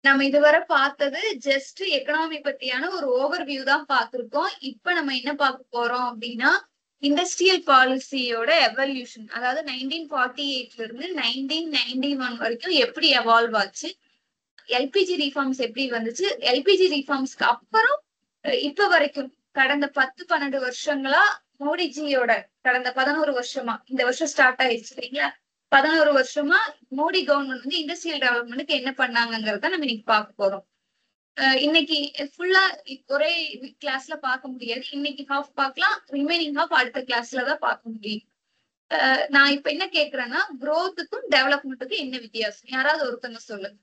நம்ம இதுவரை பார்த்தது ஜஸ்ட் எக்கனாமி பத்தியான ஒரு ஓவர்வியூ தான் பார்த்திருக்கோம் இப்ப நம்ம என்ன பார்க்க போறோம் அப்படின்னா இண்டஸ்ட்ரியல் பாலிசியோட எவல்யூஷன் அதாவது நைன்டீன் ஃபார்ட்டி எயிட்ல இருந்து நைன்டீன் நைன்டி ஒன் வரைக்கும் எப்படி எவால்வ் ஆச்சு எல்பிஜி ரீஃபார்ம்ஸ் எப்படி வந்துச்சு எல்பிஜி ரீஃபார்ம்ஸ்க்கு அப்புறம் அஹ் இப்ப வரைக்கும் கடந்த பத்து பன்னெண்டு வருஷங்களா மோடிஜியோட கடந்த பதினோரு வருஷமா இந்த வருஷம் ஸ்டார்ட் ஆயிடுச்சு இல்லைங்களா பதினோரு வருஷமா மோடி கவர்மெண்ட் வந்து இண்டஸ்ட்ரியல் டெவலப்மெண்ட்டுக்கு என்ன பண்ணாங்கங்கிறத நம்ம இன்னைக்கு பார்க்க போறோம் அஹ் இன்னைக்கு ஃபுல்லா ஒரே கிளாஸ்ல பார்க்க முடியாது இன்னைக்கு ஹாஃப் பார்க்கலாம் ரிமைனிங் ஹாஃப் அடுத்த கிளாஸ்ல தான் பார்க்க முடியும் அஹ் நான் இப்ப என்ன கேக்குறேன்னா growth-க்கும் டெவலப்மெண்ட்டுக்கும் என்ன வித்தியாசம் யாராவது ஒருத்தங்க சொல்லுங்க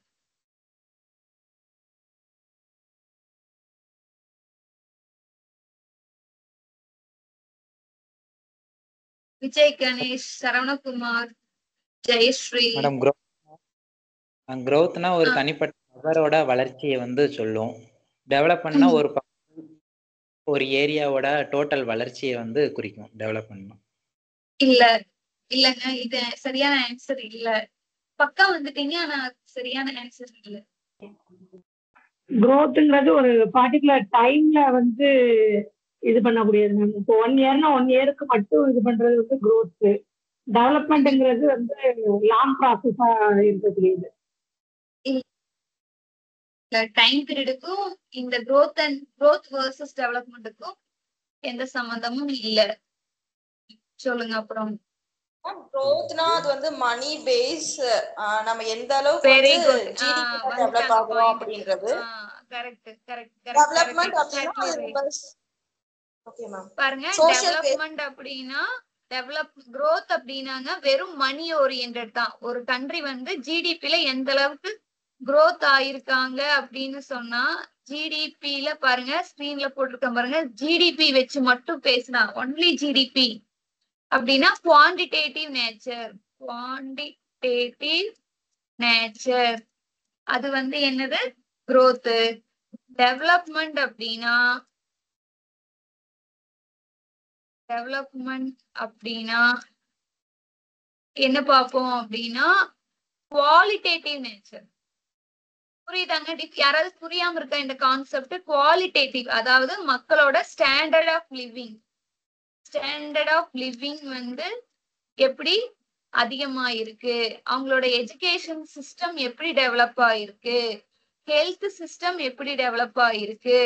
விஜய் கணேஷ் சரவணகுமார் ஜெயஸ்ரீ மேடம் growth growthனா ஒரு தனிப்பட்ட நபரோட வளர்ச்சியை வந்து சொல்லும் டெவலப்மெண்ட்னா ம். ஒரு ப- ஒரு ஏரியாவோட டோட்டல் வளர்ச்சியை வந்து குறிக்கும் டெவலப்மெண்ட் இல்ல இல்லங்க இது சரியான ஆன்சர் இல்ல பக்கா வந்துட்டீங்க ஆனா சரியான ஆன்சர் இல்ல growthங்கிறது ஒரு பர்டிகுலர் டைம்ல வந்து இது பண்ணக்கூடியது மேம் இப்போ ஒன் இயர்னா ஒன் இயருக்கு மட்டும் இது பண்றது வந்து growth டெவலப்மெண்ட்ங்கிறது வந்து லாங் ப்ராசஸா இருக்கக்கூடியது டைம் பீரியடுக்கும் இந்த growth அண்ட் growth versus டெவலப்மெண்ட்டுக்கும் எந்த சம்பந்தமும் இல்ல சொல்லுங்க அப்புறம் க்ரோத்னா அது வந்து மணி பேஸ் நம்ம எந்த அளவுக்கு வெரி வந்து குட் ஜிடிபி டெவலப் ஆகுறோம் அப்படின்றது கரெக்ட் கரெக்ட் டெவலப்மெண்ட் அப்படின்னா கரெக்ட் ஓகே மேம் பாருங்க Social base- டெவலப்மெண்ட் அப்படின்னா டெவலப் growth அப்படின்னாங்க வெறும் மணி ஓரியன்ட் தான் ஒரு கண்ட்ரி வந்து ஜிடிபில எந்த அளவுக்கு growth ஆயிருக்காங்க அப்படின்னு சொன்னா ஜிடிபில பாருங்க ஸ்கிரீன்ல போட்டிருக்கேன் பாருங்க ஜிடிபி வச்சு மட்டும் பேசினா ஒன்லி ஜிடிபி அப்படின்னா குவான்டிடேட்டிவ் நேச்சர் குவான்டிடேட்டிவ் நேச்சர் அது வந்து என்னது growth டெவலப்மெண்ட் அப்படின்னா டெவலப்மெண்ட் அப்படின்னா என்ன பார்ப்போம் அப்படின்னா குவாலிட்டேட்டிவ் நேச்சர் புரியுதாங்க Dif- யாராவது புரியாம இருக்கா இந்த கான்செப்ட் குவாலிட்டேட்டிவ் அதாவது மக்களோட standard of living standard of living வந்து எப்படி அதிகமா இருக்கு அவங்களோட எஜுகேஷன் சிஸ்டம் எப்படி டெவலப் ஆயிருக்கு ஹெல்த் சிஸ்டம் எப்படி டெவலப் ஆயிருக்கு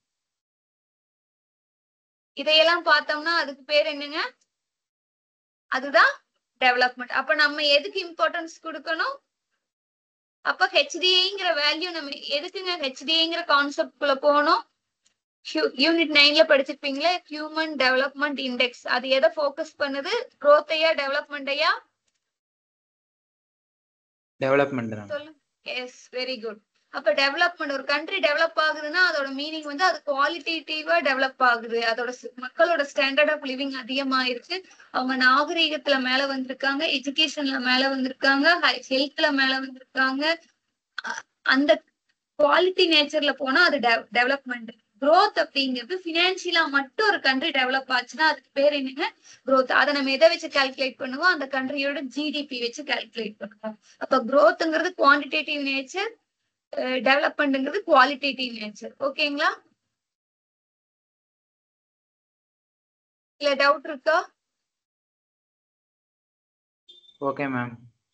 இதையெல்லாம் பார்த்தோம்னா அதுக்கு பேர் என்னங்க அதுதான் டெவலப்மெண்ட் அப்ப நம்ம எதுக்கு இம்பார்ட்டன்ஸ் கொடுக்கணும் அப்ப ஹெச்டிஏங்கிற வேல்யூ நம்ம எதுக்குங்க ஹெச்டிஏங்கிற கான்செப்ட் குள்ள போகணும் யூனிட் நைன்ல படிச்சிருப்பீங்களே ஹியூமன் டெவலப்மெண்ட் இண்டெக்ஸ் அது எதை ஃபோக்கஸ் பண்ணுது growth-ஐயா டெவலப்மெண்ட்டையா டெவலப்மெண்ட் தான் சொல்லுங்க எஸ் வெரி குட் அப்ப டெவலப்மெண்ட் ஒரு கண்ட்ரி டெவலப் ஆகுதுன்னா அதோட மீனிங் வந்து அது குவாலிட்டேட்டிவா டெவலப் ஆகுது அதோட ஸ்- மக்களோட ஸ்டாண்டர்ட் ஆஃப் லிவிங் அதிகமாயிருச்சு அவங்க நாகரீகத்துல மேல வந்திருக்காங்க எஜுகேஷன்ல மேல வந்திருக்காங்க ஹெல்த்ல மேல வந்திருக்காங்க அ- அந்த குவாலிட்டி நேச்சர்ல போனா அது டெவலப்மெண்ட் growth அப்படிங்கிறது பினான்சியலா மட்டும் ஒரு கண்ட்ரி டெவலப் ஆச்சுன்னா அதுக்கு பேர் என்னங்க growth அதை நம்ம எதை வச்சு கால்குலேட் பண்ணுவோம் அந்த கண்ட்ரியோட ஜிடிபி வச்சு கால்குலேட் பண்ணுவோம் அப்ப growthங்கிறது குவான்டிடேட்டிவ் நேச்சர் டெவலப்மெண்ட்ங்கிறது குவாலிட்டேட்டிவ் நேச்சர் ஓகேங்களா இல்ல டவுட் இருக்கா ஓகே மேம்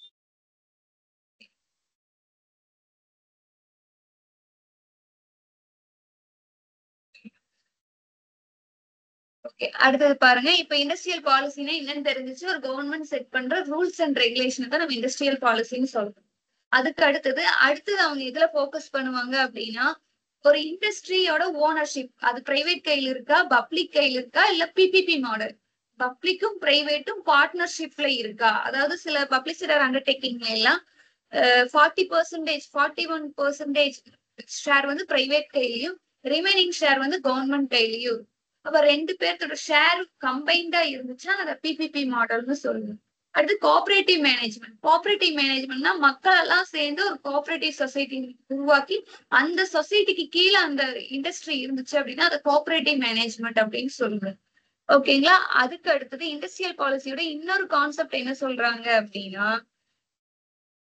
ஓகே அடுத்தது பாருங்க இப்ப இண்டஸ்ட்ரியல் பாலிசினா என்னன்னு தெரிஞ்சுச்சு ஒரு கவர்மெண்ட் செட் பண்ற ரூல்ஸ் அண்ட் ரெகுலேஷன் தான் நம்ம இண்டஸ்ட்ரியல் பாலிசின்னு சொல்றோம் அதுக்கு அடுத்தது அடுத்தது அவங்க எதுல ஃபோக்கஸ் பண்ணுவாங்க அப்படின்னா ஒரு இண்டஸ்ட்ரியோட ஓனர்ஷிப் அது பிரைவேட் கையில் இருக்கா பப்ளிக் கையில் இருக்கா இல்ல பிபிபி மாடல் பப்ளிக்கும் பிரைவேட்டும் பார்ட்னர்ஷிப்ல இருக்கா அதாவது சில பப்ளிசிட்டர் அண்டர்டேக்கிங்ல எல்லாம் forty percentage forty one percentage share வந்து பிரைவேட் கையிலயும் ரிமைனிங் ஷேர் வந்து கவர்மெண்ட் கையிலயும் இருக்கும். அப்ப ரெண்டு பேர்த்தோட ஷேர் கம்பைண்டா இருந்துச்சுன்னா அதை பிபிபி மாடல்னு சொல்லுவோம் அடுத்து கோஆபரேட்டிவ் மேனேஜ்மெண்ட் கோஆபரேட்டிவ் மேனேஜ்மெண்ட்னா மக்கள் எல்லாம் சேர்ந்து ஒரு கோஆபரேட்டிவ் சொசைட்டி உருவாக்கி அந்த சொசைட்டிக்கு கீழே அந்த இண்டஸ்ட்ரி இருந்துச்சு அப்படின்னா அதை கோஆபரேட்டிவ் மேனேஜ்மெண்ட் அப்படின்னு சொல்லுவேன் ஓகேங்களா அதுக்கு அடுத்தது இண்டஸ்ட்ரியல் பாலிசியோட இன்னொரு கான்செப்ட் என்ன சொல்றாங்க அப்படின்னா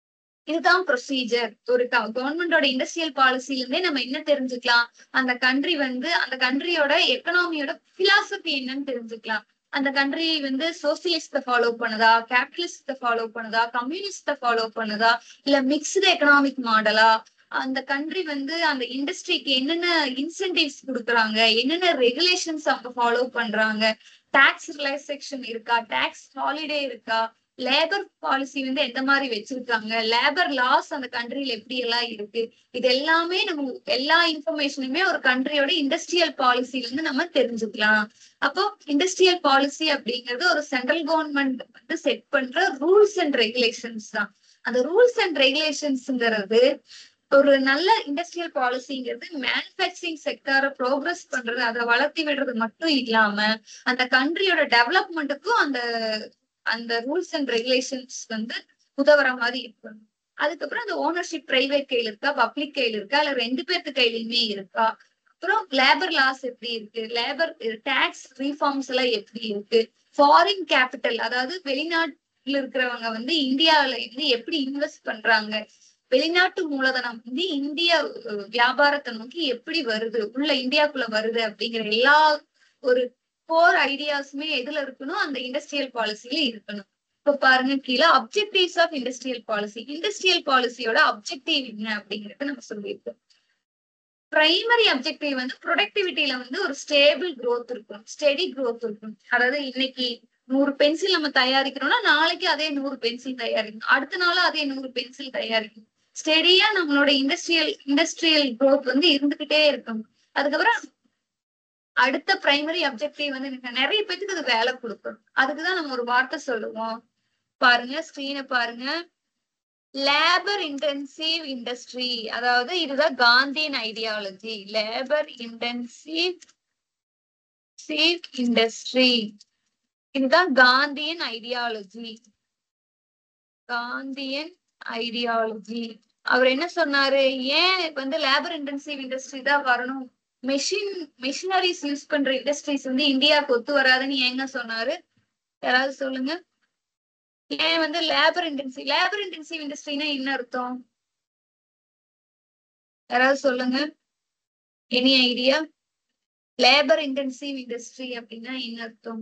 இதுதான் ப்ரொசீஜர் ஒரு கவர்மெண்டோட இண்டஸ்ட்ரியல் பாலிசில இருந்தே நம்ம என்ன தெரிஞ்சுக்கலாம் அந்த கண்ட்ரி வந்து அந்த கண்ட்ரியோட எக்கனாமியோட பிலாசபி என்னன்னு தெரிஞ்சுக்கலாம் அந்த கண்ட்ரி வந்து சோசியலிஸ்ட ஃபாலோ பண்ணுதா கேபிட்டலிஸ்ட ஃபாலோ பண்ணுதா கம்யூனிஸ்ட ஃபாலோ பண்ணுதா இல்ல மிக்ஸ்டு எக்கனாமிக் மாடலா அந்த கண்ட்ரி வந்து அந்த இண்டஸ்ட்ரிக்கு என்னென்ன இன்சென்டிவ்ஸ் கொடுக்குறாங்க என்னென்ன ரெகுலேஷன்ஸ் அவங்க ஃபாலோ பண்றாங்க டாக்ஸ் ரிலாக்சேஷன் இருக்கா டாக்ஸ் ஹாலிடே இருக்கா லேபர் பாலிசி வந்து எந்த மாதிரி வச்சிருக்காங்க லேபர் லாஸ் அந்த கண்ட்ரில எப்படி எல்லாம் இருக்கு இது எல்லாமே நம்ம எல்லா இன்ஃபர்மேஷனுமே ஒரு கண்ட்ரியோட இண்டஸ்ட்ரியல் பாலிசில இருந்து நம்ம தெரிஞ்சுக்கலாம் அப்போ இண்டஸ்ட்ரியல் பாலிசி அப்படிங்கிறது ஒரு சென்ட்ரல் கவர்மெண்ட் வந்து செட் பண்ற ரூல்ஸ் அண்ட் ரெகுலேஷன்ஸ் தான் அந்த ரூல்ஸ் அண்ட் ரெகுலேஷன்ஸ்ங்கிறது ஒரு நல்ல இண்டஸ்ட்ரியல் பாலிசிங்கிறது மேனுஃபேக்சரிங் செக்டாரை ப்ரோக்ரஸ் பண்றது அதை வளர்த்தி விடுறது மட்டும் இல்லாம அந்த கண்ட்ரியோட டெவலப்மெண்ட்டுக்கும் அந்த அந்த ரூல்ஸ் அண்ட் ரெகுலேஷன்ஸ் வந்து உதவுற மாதிரி இருக்கணும் அதுக்கப்புறம் அந்த ஓனர்ஷிப் பிரைவேட் கையில இருக்கா பப்ளிக் கையில இருக்கா இல்ல ரெண்டு பேர்த்து கையிலயுமே இருக்கா அப்புறம் லேபர் லாஸ் எப்படி இருக்கு லேபர் டாக்ஸ் ரீஃபார்ம்ஸ் எல்லாம் எப்படி இருக்கு ஃபாரின் கேபிட்டல் அதாவது வெளிநாட்டுல இருக்கிறவங்க வந்து இந்தியாவில இருந்து எப்படி இன்வெஸ்ட் பண்றாங்க வெளிநாட்டு மூலதனம் வந்து இந்திய அஹ், வியாபாரத்தை நோக்கி எப்படி வருது உள்ள இந்தியாக்குள்ள வருது அப்படிங்கிற எல்லா ஒரு கோர் ஐடியாஸுமே எதுல இருக்கணும் அந்த இண்டஸ்ட்ரியல் பாலிசியில இருக்கணும் இப்ப பாருங்க கீழே objectives of industrial policy industrial பாலிசியோட அப்ஜெக்டிவ் என்ன அப்படிங்கறத நம்ம சொல்லியிருக்கோம் பிரைமரி அப்ஜெக்டிவ் வந்து ப்ரொடக்டிவிட்டியில வந்து ஒரு ஸ்டேபிள் growth இருக்கும் ஸ்டெடி growth இருக்கும் அதாவது இன்னைக்கு நூறு பென்சில் நம்ம தயாரிக்கிறோம்னா நாளைக்கு அதே நூறு பென்சில் தயாரிக்கணும் அடுத்த நாளும் அதே நூறு பென்சில் தயாரிக்கணும் ஸ்டெடியா நம்மளோட இண்டஸ்ட்ரியல் இண்டஸ்ட்ரியல் growth வந்து இருந்துகிட்டே இருக்கும் அதுக்கப்புறம் அடுத்த பிரைமரி அப்ஜெக்டிவ் வந்து எனக்கு நிறைய பேத்துக்கு அது வேலை கொடுக்கும் அதுக்குதான் நம்ம ஒரு வார்த்தை சொல்லுவோம் பாருங்க ஸ்கிரீனை பாருங்க லேபர் இன்டென்சிவ் இண்டஸ்ட்ரி அதாவது இதுதான் Gandhian ideology labour intensive industry இதுதான் காந்தியன் ஐடியாலஜி காந்தியன் ஐடியாலஜி அவர் என்ன சொன்னாரு ஏன் வந்து லேபர் இன்டென்சிவ் இண்டஸ்ட்ரி தான் வரணும் மெஷின் மிஷினரிஸ் யூஸ் பண்ற இண்டஸ்ட்ரீஸ் வந்து இந்தியாவுக்கு ஒத்து வராதுன்னு ஏங்க சொன்னாரு யாராவது சொல்லுங்க ஏன் வந்து லேபர் இன்டென்சிவ் லேபர் இன்டென்சிவ் இண்டஸ்ட்ரினா என்ன அர்த்தம் யாராவது சொல்லுங்க any idea labour intensive industry அப்படின்னா என்ன அர்த்தம்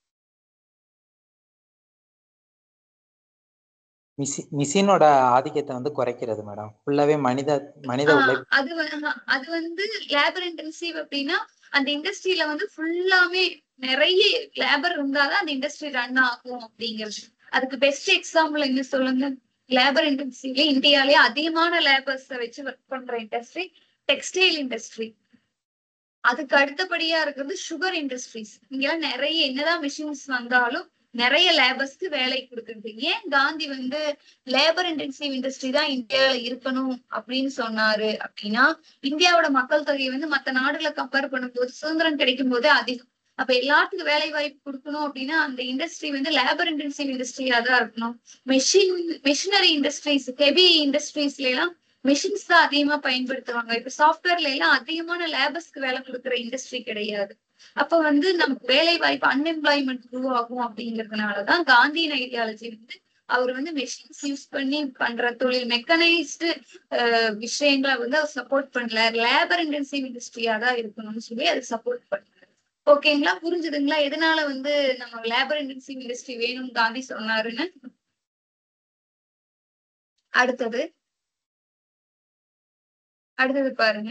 மிஷி மிஷினோட ஆதிக்கத்தை வந்து குறைக்கிறது மேடம் ஃபுல்லாவே மனித மனித ஆஹ் உழைப்பு அது வந்து அது வந்து லேபர் இன்டென்சிவ் அப்படின்னா அந்த இண்டஸ்ட்ரியில வந்து ஃபுல்லாமே நிறைய லேபர் இருந்தாதான் அந்த இண்டஸ்ட்ரி ரன் ஆகும் அப்படிங்கிறது அதுக்கு பெஸ்ட் எக்ஸாம்பிள் என்ன சொல்லுங்க லேபர் இன்டென்சிவ்ல இந்தியாலயே அதிகமான லேபர்ஸ் வச்சு ஒர்க் பண்ற இண்டஸ்ட்ரி டெக்ஸ்டைல் இண்டஸ்ட்ரி அதுக்கு அடுத்தபடியா இருக்கிறது சுகர் இண்டஸ்ட்ரீஸ் இங்கெல்லாம் நிறைய என்னதான் மிஷின்ஸ் வந்தாலும் நிறைய லேபர்ஸ்க்கு வேலை கொடுக்குறது ஏன் காந்தி வந்து லேபர் இன்டென்சிவ் இண்டஸ்ட்ரி தான் இந்தியால இருக்கணும் அப்படின்னு சொன்னாரு அப்படின்னா இந்தியாவோட மக்கள் தொகை வந்து மத்த நாடுகளை கம்பேர் பண்ணும்போது சுதந்திரம் கிடைக்கும் போதே அதிகம் அப்ப எல்லாத்துக்கும் வேலை வாய்ப்பு கொடுக்கணும் அப்படின்னா அந்த இண்டஸ்ட்ரி வந்து லேபர் இன்டென்சிவ் இண்டஸ்ட்ரியா தான் இருக்கணும் மெஷின் மெஷினரி இண்டஸ்ட்ரீஸ் ஹெவி இண்டஸ்ட்ரீஸ்ல எல்லாம் மிஷின்ஸ் தான் அதிகமா பயன்படுத்துவாங்க இப்ப சாஃப்ட்வேர்ல எல்லாம் அதிகமான லேபர்ஸ்க்கு வேலை கொடுக்குற இண்டஸ்ட்ரி கிடையாது அப்ப வந்து நமக்கு வேலை வாய்ப்பு அன்எம்ப்ளாய்மெண்ட் உருவாகும் அப்படிங்கறதுனாலதான் காந்தியின் ஐடியாலஜி வந்து அவர் வந்து மெஷின்ஸ் யூஸ் பண்ணி பண்ற தொழில் மெக்கனைஸ்டு விஷயங்களை வந்து அவர் சப்போர்ட் பண்ணல லேபர் இன்டென்சிவ் இண்டஸ்ட்ரியா தான் இருக்கணும்னு சொல்லி அது சப்போர்ட் பண்ணாரு ஓகேங்களா புரிஞ்சுதுங்களா எதனால வந்து நம்ம லேபர் இன்டென்சிவ் இண்டஸ்ட்ரி வேணும்னு காந்தி சொன்னாருன்னு அடுத்தது அடுத்தது பாருங்க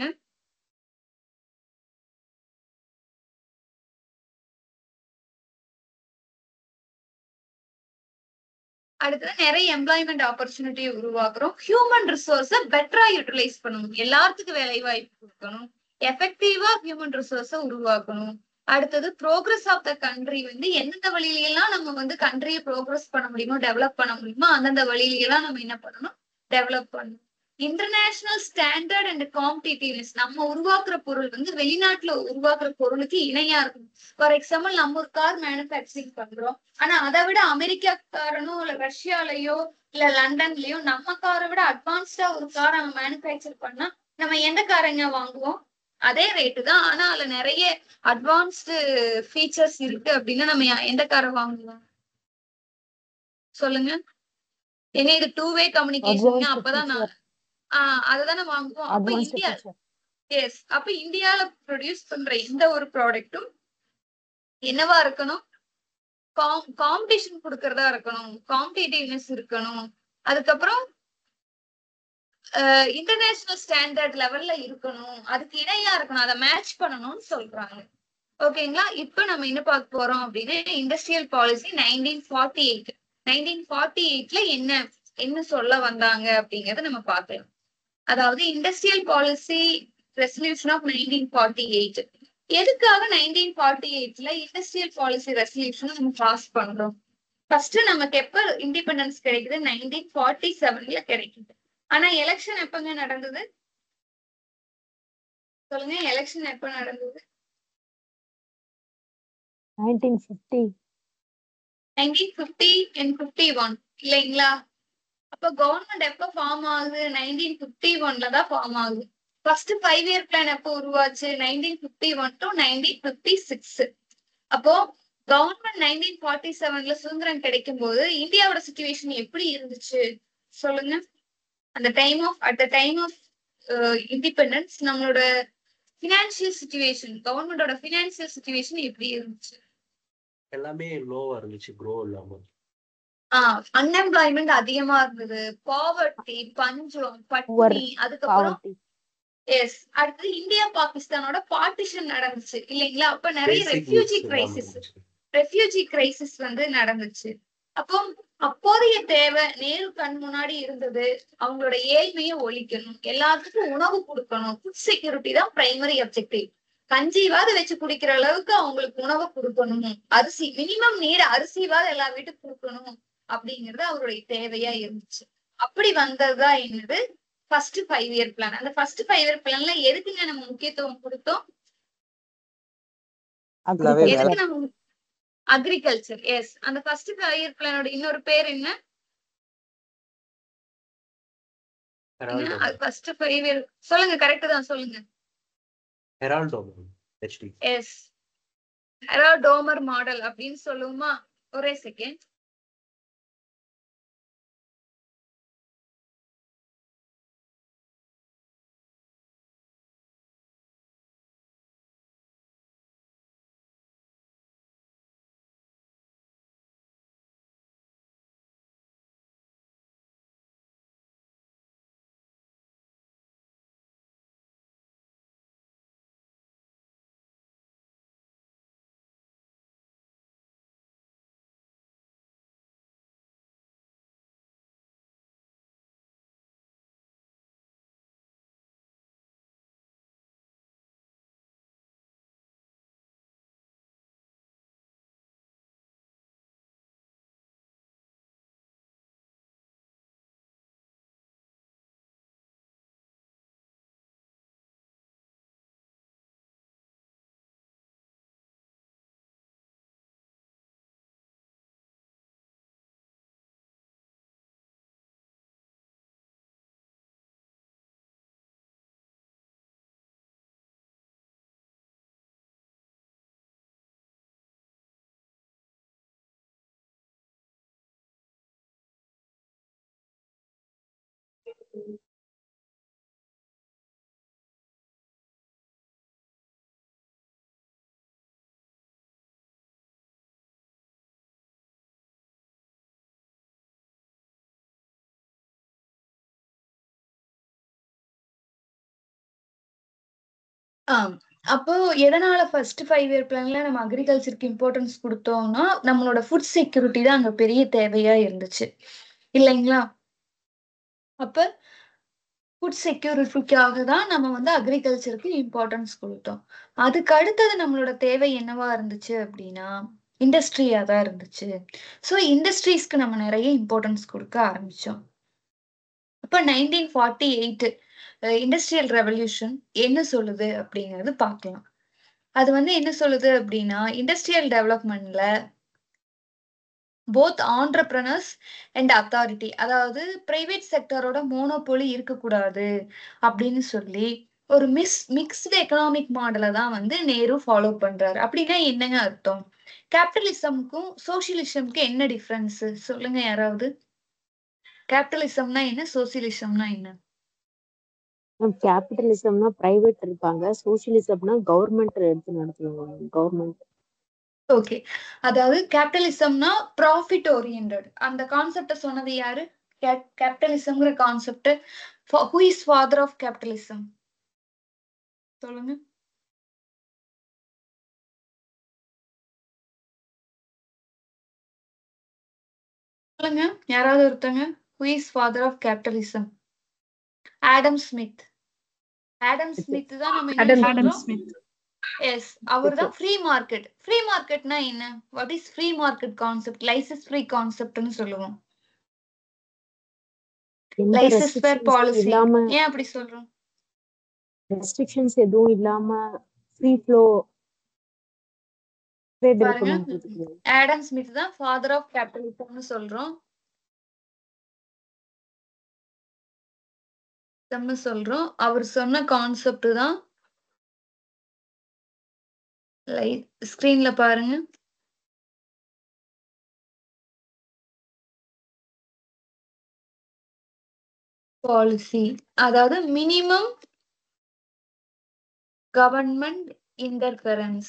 அடுத்தது நிறைய எம்ப்ளாய்மெண்ட் ஆப்பர்ச்சுனிட்டி உருவாக்குறோம் ஹியூமன் ரிசோர்ஸ பெட்டரா யூட்டிலைஸ் பண்ணணும் எல்லாத்துக்கும் வேலை வாய்ப்பு கொடுக்கணும் எஃபெக்டிவா ஹியூமன் ரிசோர்ஸ உருவாக்கணும் அடுத்தது ப்ரோக்ரஸ் ஆஃப் த கண்ட்ரி வந்து எந்தெந்த வழியில எல்லாம் நம்ம வந்து கண்ட்ரியை ப்ரோக்ரஸ் பண்ண முடியுமோ டெவலப் பண்ண முடியுமோ அந்தந்த வழியில எல்லாம் நம்ம என்ன பண்ணணும் டெவலப் பண்ணணும் இன்டர்நேஷனல் ஸ்டாண்டர்ட் அண்ட் காம்படிட்டிவ்னஸ் நம்ம உருவாக்குற பொருள் வந்து வெளிநாட்டுல உருவாக்குற பொருளுக்கு இணையா இருக்கும் ஃபார் எக்ஸாம்பிள் நம்ம ஒரு கார் மேனுஃபேக்சரிங் பண்றோம் ஆனா அதை விட அமெரிக்காக்காரனோ இல்ல ரஷ்யாலயோ இல்ல லண்டன்லயோ நம்ம காரை விட அட்வான்ஸ்டா ஒரு கார் நம்ம மேனுஃபேக்சர் பண்ணா நம்ம எந்த காரங்க வாங்குவோம் அதே ரேட்டு தான் ஆனா அதுல நிறைய அட்வான்ஸ்டு ஃபீச்சர்ஸ் இருக்கு அப்படின்னா நம்ம யா- எந்த காரை வாங்குவோம் சொல்லுங்க ஏன்னா இது டூ வே கம்யூனிகேஷன் Advanced அப்பதான் நான் feature. ஆஹ் அததானே வாங்குவோம் அப்ப அட்வான்ஸ்ட் இந்தியா ஃபீச்சர் எஸ் அப்ப இந்தியால ப்ரொடியூஸ் பண்ற எந்த ஒரு ப்ராடக்ட்டும் என்னவா இருக்கணும் காம்படிஷன் கொடுக்கறதா இருக்கணும் காம்படிட்டிவ்னஸ் இருக்கணும் அதுக்கப்புறம் இன்டர்நேஷனல் ஸ்டாண்டர்ட் லெவல்ல இருக்கணும் அதுக்கு இணையா இருக்கணும் அதை மேட்ச் பண்ணணும்னு சொல்றாங்க ஓகேங்களா இப்ப நம்ம என்ன பார்க்க போறோம் அப்படின்னா industrial policy nineteen forty eight nineteen forty எயிட்ல என்ன என்ன சொல்ல வந்தாங்க அப்படிங்கறத நம்ம பார்க்கலாம் அதாவது industrial policy resolution of nineteen forty eight எதுக்காக நைன்டீன் ஃபார்ட்டி எயிட்ல இண்டஸ்ட்ரியல் பாலிசி ரெசல்யூஷன் நம்ம பாஸ் பண்றோம் ஃபர்ஸ்ட் நமக்கு எப்ப இண்டிபெண்டன்ஸ் கிடைக்குது நைன்டீன் ஃபார்ட்டி செவன்ல கிடைக்குது ஆனா எலெக்ஷன் எப்பங்க நடந்தது சொல்லுங்க எலெக்ஷன் எப்ப நடந்தது nineteen fifty nineteen fifty and fifty one இல்லைங்களா அப்ப கவர்மெண்ட் எப்ப ஃபார்ம் ஆகுது நைன்டீன் பிப்டி ஒன்ல தான் ஃபார்ம் ஆகுது ஃபர்ஸ்ட் ஃபைவ் இயர் பிளான் எப்போ உருவாச்சு nineteen fifty one to nineteen fifty six அப்போ கவர்மெண்ட் நைன்டீன் ஃபார்ட்டி செவன்ல சுதந்திரம் கிடைக்கும் போது இந்தியாவோட சுச்சுவேஷன் எப்படி இருந்துச்சு சொல்லுங்க அந்த time of at the time of independence நம்மளோட ஃபினான்சியல் சுச்சுவேஷன் கவர்மெண்டோட ஃபினான்சியல் சுச்சுவேஷன் எப்படி இருந்துச்சு எல்லாமே லோவா இருந்துச்சு க்ரோ இல்லாம ஆஹ் அன்எம்ப்ளாய்மெண்ட் அதிகமா இருந்தது பாவர்ட்டி பஞ்சம் பட்டினி அதுக்கப்புறம் பாவர்ட்டி எஸ் அடுத்து இந்தியா பாகிஸ்தானோட பார்ட்டிஷன் நடந்துச்சு இல்லைங்களா அப்ப நிறைய Basic ரெஃப்யூஜி needs கிரைசிஸ் இல்லாம இருந்துச்சு. ரெஃப்யூஜி கிரைசிஸ் வந்து நடந்துச்சு அப்போ அப்போதைய தேவை நேரு கண் முன்னாடி இருந்தது அவங்களோட ஏழ்மையை ஒழிக்கணும் எல்லாத்துக்கும் உணவு கொடுக்கணும் ஃபுட் செக்யூரிட்டி தான் பிரைமரி அப்ஜெக்டிவ் கஞ்சிவாது வச்சு குடிக்கிற அளவுக்கு அவங்களுக்கு உணவு கொடுக்கணும் அரிசி மினிமம் நீர் அரிசிவாது எல்லா வீட்டுக்கும் கொடுக்கணும் அப்படிங்கிறது அவருடைய தேவையா இருந்துச்சு அப்படி வந்ததுதான் என்னது ஃபர்ஸ்ட் ஃபைவ் இயர் பிளான் அந்த ஃபர்ஸ்ட் ஃபைவ் இயர் பிளான்ல எதுக்குங்க நம்ம முக்கியத்துவம் கொடுத்தோம் ஃபுல்லாவே வேலை எதுக்கு நம்ம அக்ரிகல்ச்சர் எஸ் அந்த ஃபர்ஸ்ட் ஃபைவ் இயர் பிளானோட இன்னொரு பேர் என்ன ஹெரால்டோ ஃபர்ஸ்ட் ஃபைவ் இயர் சொல்லுங்க கரெக்ட் தான் சொல்லுங்க ஹெரால்டோ ஹெச்டி எஸ் ஹெராடோமர் மாடல் அப்படின்னு சொல்லுவோமா ஒரே செகண்ட் ஆம் அப்போ எதனால ஃபர்ஸ்ட் ஃபைவ் இயர் பிளான்ல நம்ம அக்ரிகல்ச்சருக்கு இம்பார்ட்டன்ஸ் கொடுத்தோம்னா நம்மளோட ஃபுட் செக்யூரிட்டி தான் அங்க பெரிய தேவையா இருந்துச்சு இல்லைங்களா அப்ப ஃபுட் செக்யூரிட்டிக்காக தான் நம்ம வந்து அக்ரிகல்ச்சருக்கு இம்பார்ட்டன்ஸ் கொடுத்தோம் அதுக்கு அடுத்தது நம்மளோட தேவை என்னவா இருந்துச்சு அப்படின்னா இண்டஸ்ட்ரியா தான் இருந்துச்சு ஸோ இண்டஸ்ட்ரீஸ்க்கு நம்ம நிறைய இம்பார்ட்டன்ஸ் கொடுக்க ஆரம்பிச்சோம் அப்ப nineteen forty eight industrial revolution என்ன சொல்லுது அப்படிங்கிறது பார்க்கலாம் அது வந்து என்ன சொல்லுது அப்படின்னா இண்டஸ்ட்ரியல் டெவலப்மெண்ட்ல போத் ஆண்டர்பிரனர்ஸ் அண்ட் அத்தாரிட்டி அதாவது பிரைவேட் செக்டரோட மோனோபோலி இருக்கக்கூடாது அப்படின்னு சொல்லி ஒரு மிஸ் மிக்ஸ்டு எக்கனாமிக் மாடலை தான் வந்து நேரு ஃபாலோ பண்றாரு அப்படின்னா என்னங்க அர்த்தம் கேபிட்டலிசம்க்கும் சோசியலிசம்க்கும் என்ன டிஃப்ரென்ஸ் சொல்லுங்க யாராவது கேபிட்டலிசம்னா என்ன சோசியலிசம்னா என்ன கேபிட்டலிசம்னா பிரைவேட் இருப்பாங்க சோசியலிசம்னா கவர்மெண்ட் எடுத்து நடத்துவாங்க கவர்மெண்ட் ஓகே அதாவது கேபிட்டலிசம்னா ப்ராஃபிட் ஓரியன்ட் அந்த கான்செப்ட சொன்னது யாரு கேபிட்டலிசம்ங்கிற concept who is father of capitalism சொல்லுங்க சொல்லுங்க யாராவது ஒருத்தங்க who is father of capitalism Adam Smith Adam Smith தான் நம்ம Adam என்ன Smith. சொல்றோம் எஸ் அவர் தான் ஃப்ரீ மார்க்கெட் ஃப்ரீ மார்க்கெட்னா என்ன what is free market concept licence free கான்செப்ட்னு சொல்லுவோம் எந்த லைசன்ஸ் ஃபேர் ரெஸ்ட்ரிக்ஷன்ஸும் பாலிசி இல்லாம ஏன் அப்படி சொல்றோம் ரெஸ்ட்ரிக்ஷன்ஸ் எதுவும் இல்லாம ஃப்ரீ ஃப்ளோ ட்ரேட் பாருங்க. இருக்கணும் ஆடம் ஸ்மித் தான் ஃபாதர் ஆஃப் கேபிட்டலிசம்னு சொல்றோம் ன்னு சொல்றோம் அவர் சொன்ன கான்செப்ட் தான் லைட் ஸ்கிரீன்ல பாருங்க பாலிசி அதாவது மினிமம் கவர்மெண்ட் இன்டர்ஃபரன்ஸ்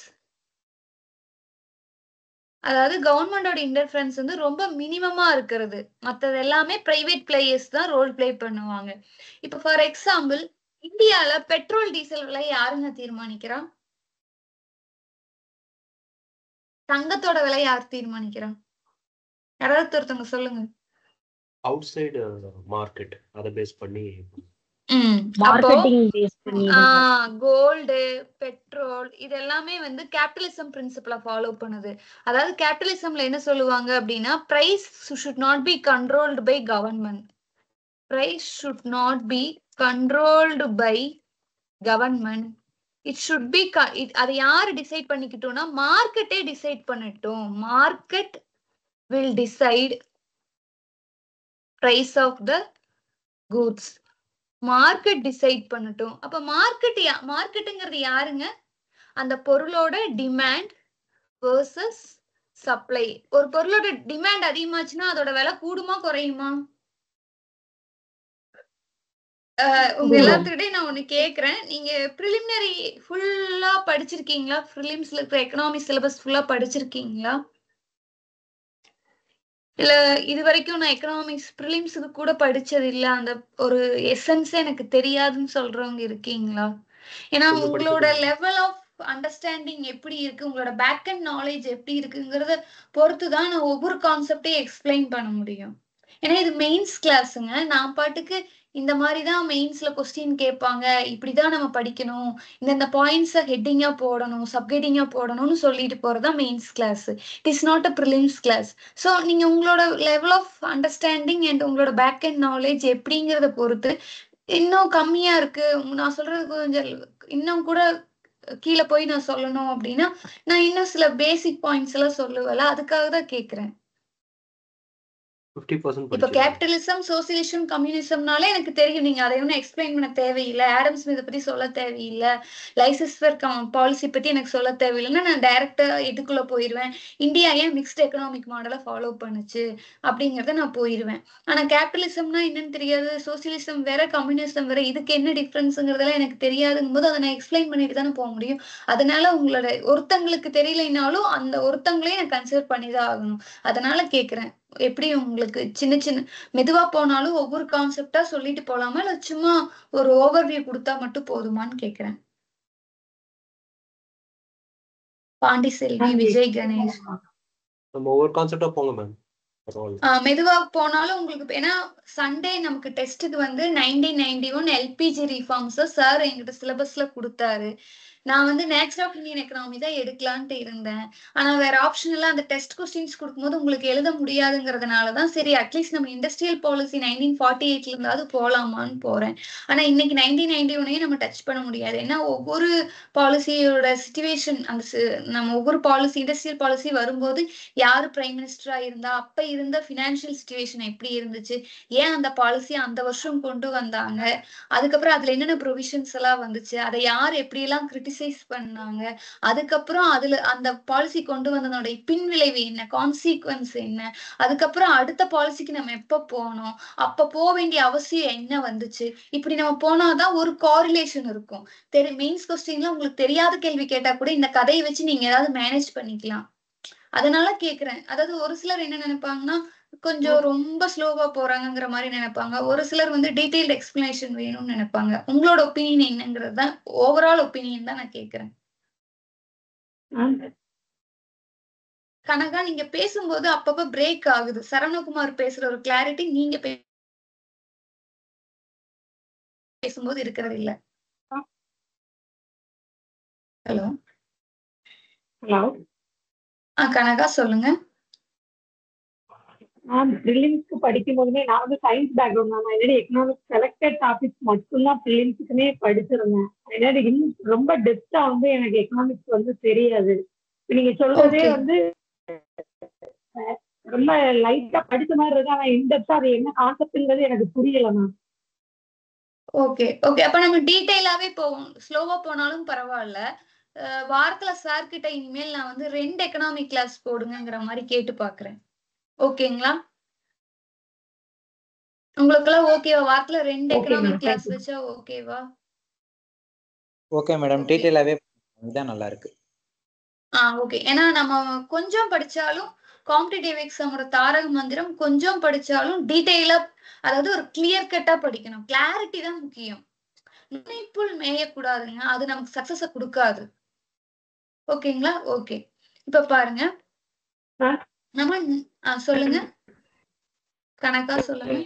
அதாவது கவர்மெண்டோட இன்டர்ஃபரன்ஸ் வந்து ரொம்ப மினிமமா இருக்கிறது மத்தது எல்லாமே பிரைவேட் பிளேயர்ஸ் தான் ரோல் ப்ளே பண்ணுவாங்க இப்ப ஃபார் எக்ஸாம்பிள் இந்தியால பெட்ரோல் டீசல் விலை யாருங்க தீர்மானிக்கிறா தங்கத்தோட விலை யார் தீர்மானிக்கிறா யாராவது ஒருத்தவங்க சொல்லுங்க அவுட் சைடு மார்க்கெட் அதை பேஸ் பண்ணி ம் அப்போ மார்க்கெட்டிங் பேஸ் பண்ணி கோல்டு பெட்ரோல் இது எல்லாமே வந்து கேபிட்டலிசம் பிரின்சிபலை ஃபாலோ பண்ணுது அதாவது கேபிட்டலிசம்ல என்ன சொல்லுவாங்க அப்படின்னா price should not be controlled by government price should not be controlled by government it should be அதை யாரு டிசைட் பண்ணிக்கிட்டோம்னா மார்க்கெட்டே டிசைட் பண்ணட்டும் market will decide price of the goods market decide பண்ணட்டும் அப்ப மார்க்கெட் மார்க்கெட்டுங்கிறது யாருங்க அந்த பொருளோட டிமாண்ட் வேர்சஸ் சப்ளை ஒரு பொருளோட டிமாண்ட் அதிகமாச்சுன்னா அதோட விலை கூடுமா குறையுமா அஹ் உங்க கூடும். எல்லாத்துக்கிட்டையும் நான் ஒண்ணு கேக்குறேன் நீங்க ப்ரிலிமினரி ஃபுல்லா படிச்சிருக்கீங்களா ப்ரிலிம்ஸ்ல இருக்கிற எக்கனாமி சிலபஸ் ஃபுல்லா படிச்சிருக்கீங்களா இல்ல இது வரைக்கும் நான் எக்கனாமிக்ஸ் ப்ரிலிம்ஸுக்கு கூட படிச்சது இல்ல அந்த ஒரு எசன்ஸே எனக்கு தெரியாதுன்னு சொல்றவங்க இருக்கீங்களா ஏன்னா கொஞ்சம் உங்களோட படிச்சிருக்கேன். லெவல் ஆஃப் அண்டர்ஸ்டாண்டிங் எப்படி இருக்கு உங்களோட பேக் அண்ட் நாலேஜ் எப்படி இருக்குங்கிறத பொறுத்து தான் நான் ஒவ்வொரு கான்செப்டையும் எக்ஸ்பிளைன் பண்ண முடியும் ஏன்னா இது மெயின்ஸ் கிளாஸுங்க நான் பாட்டுக்கு இந்த மாதிரி தான் மெயின்ஸ்ல கொஸ்டின் கேட்பாங்க இப்படிதான் நம்ம படிக்கணும் இந்தந்த பாயிண்ட்ஸை ஹெட்டிங்கா போடணும் சப்ஹெட்டிங்கா போடணும்னு சொல்லிட்டு போறதுதான் mains class it is not a prelims class so நீங்க உங்களோட லெவல் ஆஃப் அண்டர்ஸ்டாண்டிங் அண்ட் உங்களோட பேக் அண்ட் நாலேஜ் எப்படிங்கிறத பொறுத்து இன்னும் கம்மியா இருக்கு உம் நான் சொல்றது கொஞ்சம் இன்னும் கூட கீழே போய் நான் சொல்லணும் அப்படின்னா நான் இன்னும் சில பேசிக் பாயிண்ட்ஸ் எல்லாம் சொல்லுவேன்ல அதுக்காக தான் கேக்குறேன் ஃபிஃப்டி பர்சன்ட் இப்ப கேபிட்டலிசம் சோசியலிசம் கம்யூனிசம்னாலே எனக்கு தெரியும் நீங்க அதை ஒன்றும் எக்ஸ்பிளைன் பண்ண தேவையில்லை ஆடம்ஸ் இதை பத்தி சொல்ல தேவையில்லை லைசன்ஸ் ஃபேர் பாலிசி பத்தி எனக்கு சொல்ல தேவையில்லைன்னா நான் டைரக்டா இதுக்குள்ள போயிருவேன் இந்தியா ஏன் மிக்ஸ்ட் எக்கனாமிக் மாடலை ஃபாலோ பண்ணுச்சு அப்படிங்கறத நான் போயிருவேன் ஆனா கேபிட்டலிசம்னா என்னன்னு தெரியாது சோசியலிசம் வேற கம்யூனிசம் வேற இதுக்கு என்ன டிஃபரன்ஸுங்கிறதெல்லாம் எனக்கு தெரியாதுங்கும் போது அதை நான் எக்ஸ்பிளைன் பண்ணிட்டு தானே போக முடியும் அதனால உங்களோட ஒருத்தங்களுக்கு தெரியலைனாலும் அந்த ஒருத்தங்களையும் நான் கன்சிடர் பண்ணி தான் ஆகணும் அதனால கேக்குறேன் எப்படி உங்களுக்கு சின்ன சின்ன மெதுவா போனாலும் ஒவ்வொரு கான்செப்டா சொல்லிட்டு போலாமா இல்ல சும்மா ஒரு ஓவர்வியூ கொடுத்தா மட்டும் போதுமான்னு கேக்குறேன் பாண்டிசெல்வி விஜய் கணேஷ் நம்ம ஒவ்வொரு கான்செப்டா போங்க மேம் பரவாயில்ல ஆஹ் மெதுவா போனாலும் உங்களுக்கு ஏன்னா சண்டே நமக்கு டெஸ்ட்டுக்கு வந்து nineteen ninety one LPG reforms sir எங்கிட்ட சிலபஸ்ல கொடுத்தாரு நான் வந்து நேச்சர் ஆஃப் இந்தியன் எக்கனாமி தான் எடுக்கலான்ட்டு இருந்தேன் ஆனா வேற ஆப்ஷன் எல்லாம் அந்த டெஸ்ட் கொஸ்டின்ஸ் கொடுக்கும்போது உங்களுக்கு எழுத முடியாதுங்கிறதுனால தான் சரி அட்லீஸ்ட் நம்ம இண்டஸ்ட்ரியல் பாலிசி நைன்டீன் ஃபார்ட்டி எயிட்ல இருந்தாவது போலாமான்னு போறேன் ஆனா இன்னைக்கு நைன்டீன் நைன்டி ஒன்னையும் நம்ம டச் பண்ண முடியாது ஏன்னா ஒவ்வொரு பாலிசியோட சுச்சுவேஷன் அந்த சி- நம்ம ஒவ்வொரு பாலிசி இண்டஸ்ட்ரியல் பாலிசி வரும்போது யாரு பிரைம் மினிஸ்டரா இருந்தா அப்ப இருந்த பினான்சியல் சுச்சுவேஷன் எப்படி இருந்துச்சு ஏன் அந்த பாலிசி அந்த வருஷம் கொண்டு வந்தாங்க அதுக்கப்புறம் அதுல என்னென்ன ப்ரொவிஷன்ஸ் எல்லாம் வந்துச்சு அதை யார் எப்படி எல்லாம் கிரிட்டிசைஸ் பப்ளிசைஸ் பண்ணாங்க அதுக்கப்புறம் அதுல அந்த பாலிசி கொண்டு வந்ததோடைய பின்விளைவு என்ன கான்சிக்வன்ஸ் என்ன அதுக்கப்புறம் அடுத்த பாலிசிக்கு நம்ம எப்ப போனோம் அப்ப போக வேண்டிய அவசியம் என்ன வந்துச்சு இப்படி நம்ம போனாதான் ஒரு காரிலேஷன் இருக்கும் தெரி மெயின்ஸ் கொஸ்டின்ல உங்களுக்கு தெரியாத கேள்வி கேட்டா கூட இந்த கதையை வச்சு நீங்க ஏதாவது மேனேஜ் பண்ணிக்கலாம் அதனால கேக்குறேன் அதாவது ஒரு சிலர் என்ன நினைப்பாங்கன்னா கொஞ்சம் ரொம்ப ஸ்லோவா போறாங்கங்கிற மாதிரி நினைப்பாங்க ஒரு சிலர் வந்து டீடைல்டு எக்ஸ்பிளனேஷன் வேணும்னு நினைப்பாங்க உங்களோட ஒப்பீனியன் என்னங்கிறது தான் ஓவரால் ஒப்பீனியன் தான் நான் கேக்குறேன் கனகா நீங்க பேசும்போது அப்பப்ப பிரேக் ஆகுது சரவணகுமார் பேசுற ஒரு கிளாரிட்டி நீங்க பே- பேசும்போது இருக்கிறது இல்ல ஹலோ ஹலோ ஆ கனகா சொல்லுங்க நான் ப்ரிலிம்ஸ்க்கு படிக்கும் போதுமே நான் வந்து சயின்ஸ் பேக்ரவுண்ட் தான் என்னோட எக்கனாமிக்ஸ் செலக்டட் டாபிக்ஸ் மட்டும்தான் ப்ரிலிம்ஸுக்குமே படிச்சிருந்தேன் என்னோட இன்னும் ரொம்ப டெப்தா வந்து எனக்கு எக்கனாமிக்ஸ் வந்து தெரியாது இப்ப நீங்க சொல்றதே Okay. வந்து அஹ், ரொம்ப லைட்டா படிச்ச மாதிரி இருக்கு ஆனா இன்டெப்தா அது என்ன கான்செப்ட்ங்கிறது எனக்கு புரியல மேம் ஓகே ஓகே அப்ப நம்ம டீடைலாவே போவோம் ஸ்லோவா போனாலும் பரவாயில்ல அஹ் வாரத்துல சார் கிட்ட இனிமேல் நான் வந்து ரெண்டு எக்கனாமிக் கிளாஸ் போடுங்கங்கிற மாதிரி கேட்டு பாக்குறேன் ஓகேங்களா உங்களுக்கெல்லாம் ஓகேவா வாரத்துல ரெண்டு Okay, economic ma'am. Class Thank you. வச்சா ஓகேவா ஓகே மேடம் Okay. டீட்டெயிலாவே இதான் நல்லா இருக்கு ஆ ஓகே ஏன்னா நம்ம கொஞ்சம் படிச்சாலும் காம்படிட்டிவ் எக்ஸாமோட தாரக மந்திரம் கொஞ்சம் படிச்சாலும் டீட்டெயிலா அதாவது ஒரு கிளியர் கட்டா படிக்கணும் கிளாரிட்டி தான் முக்கியம் நுழைப்புள் மேயக்கூடாதுங்க அது நமக்கு சக்சஸ கொடுக்காது ஓகேங்களா ஓகே இப்ப பாருங்க ஆ. நம்ம ஆ, சொல்லுங்க கணக்கா சொல்லுங்க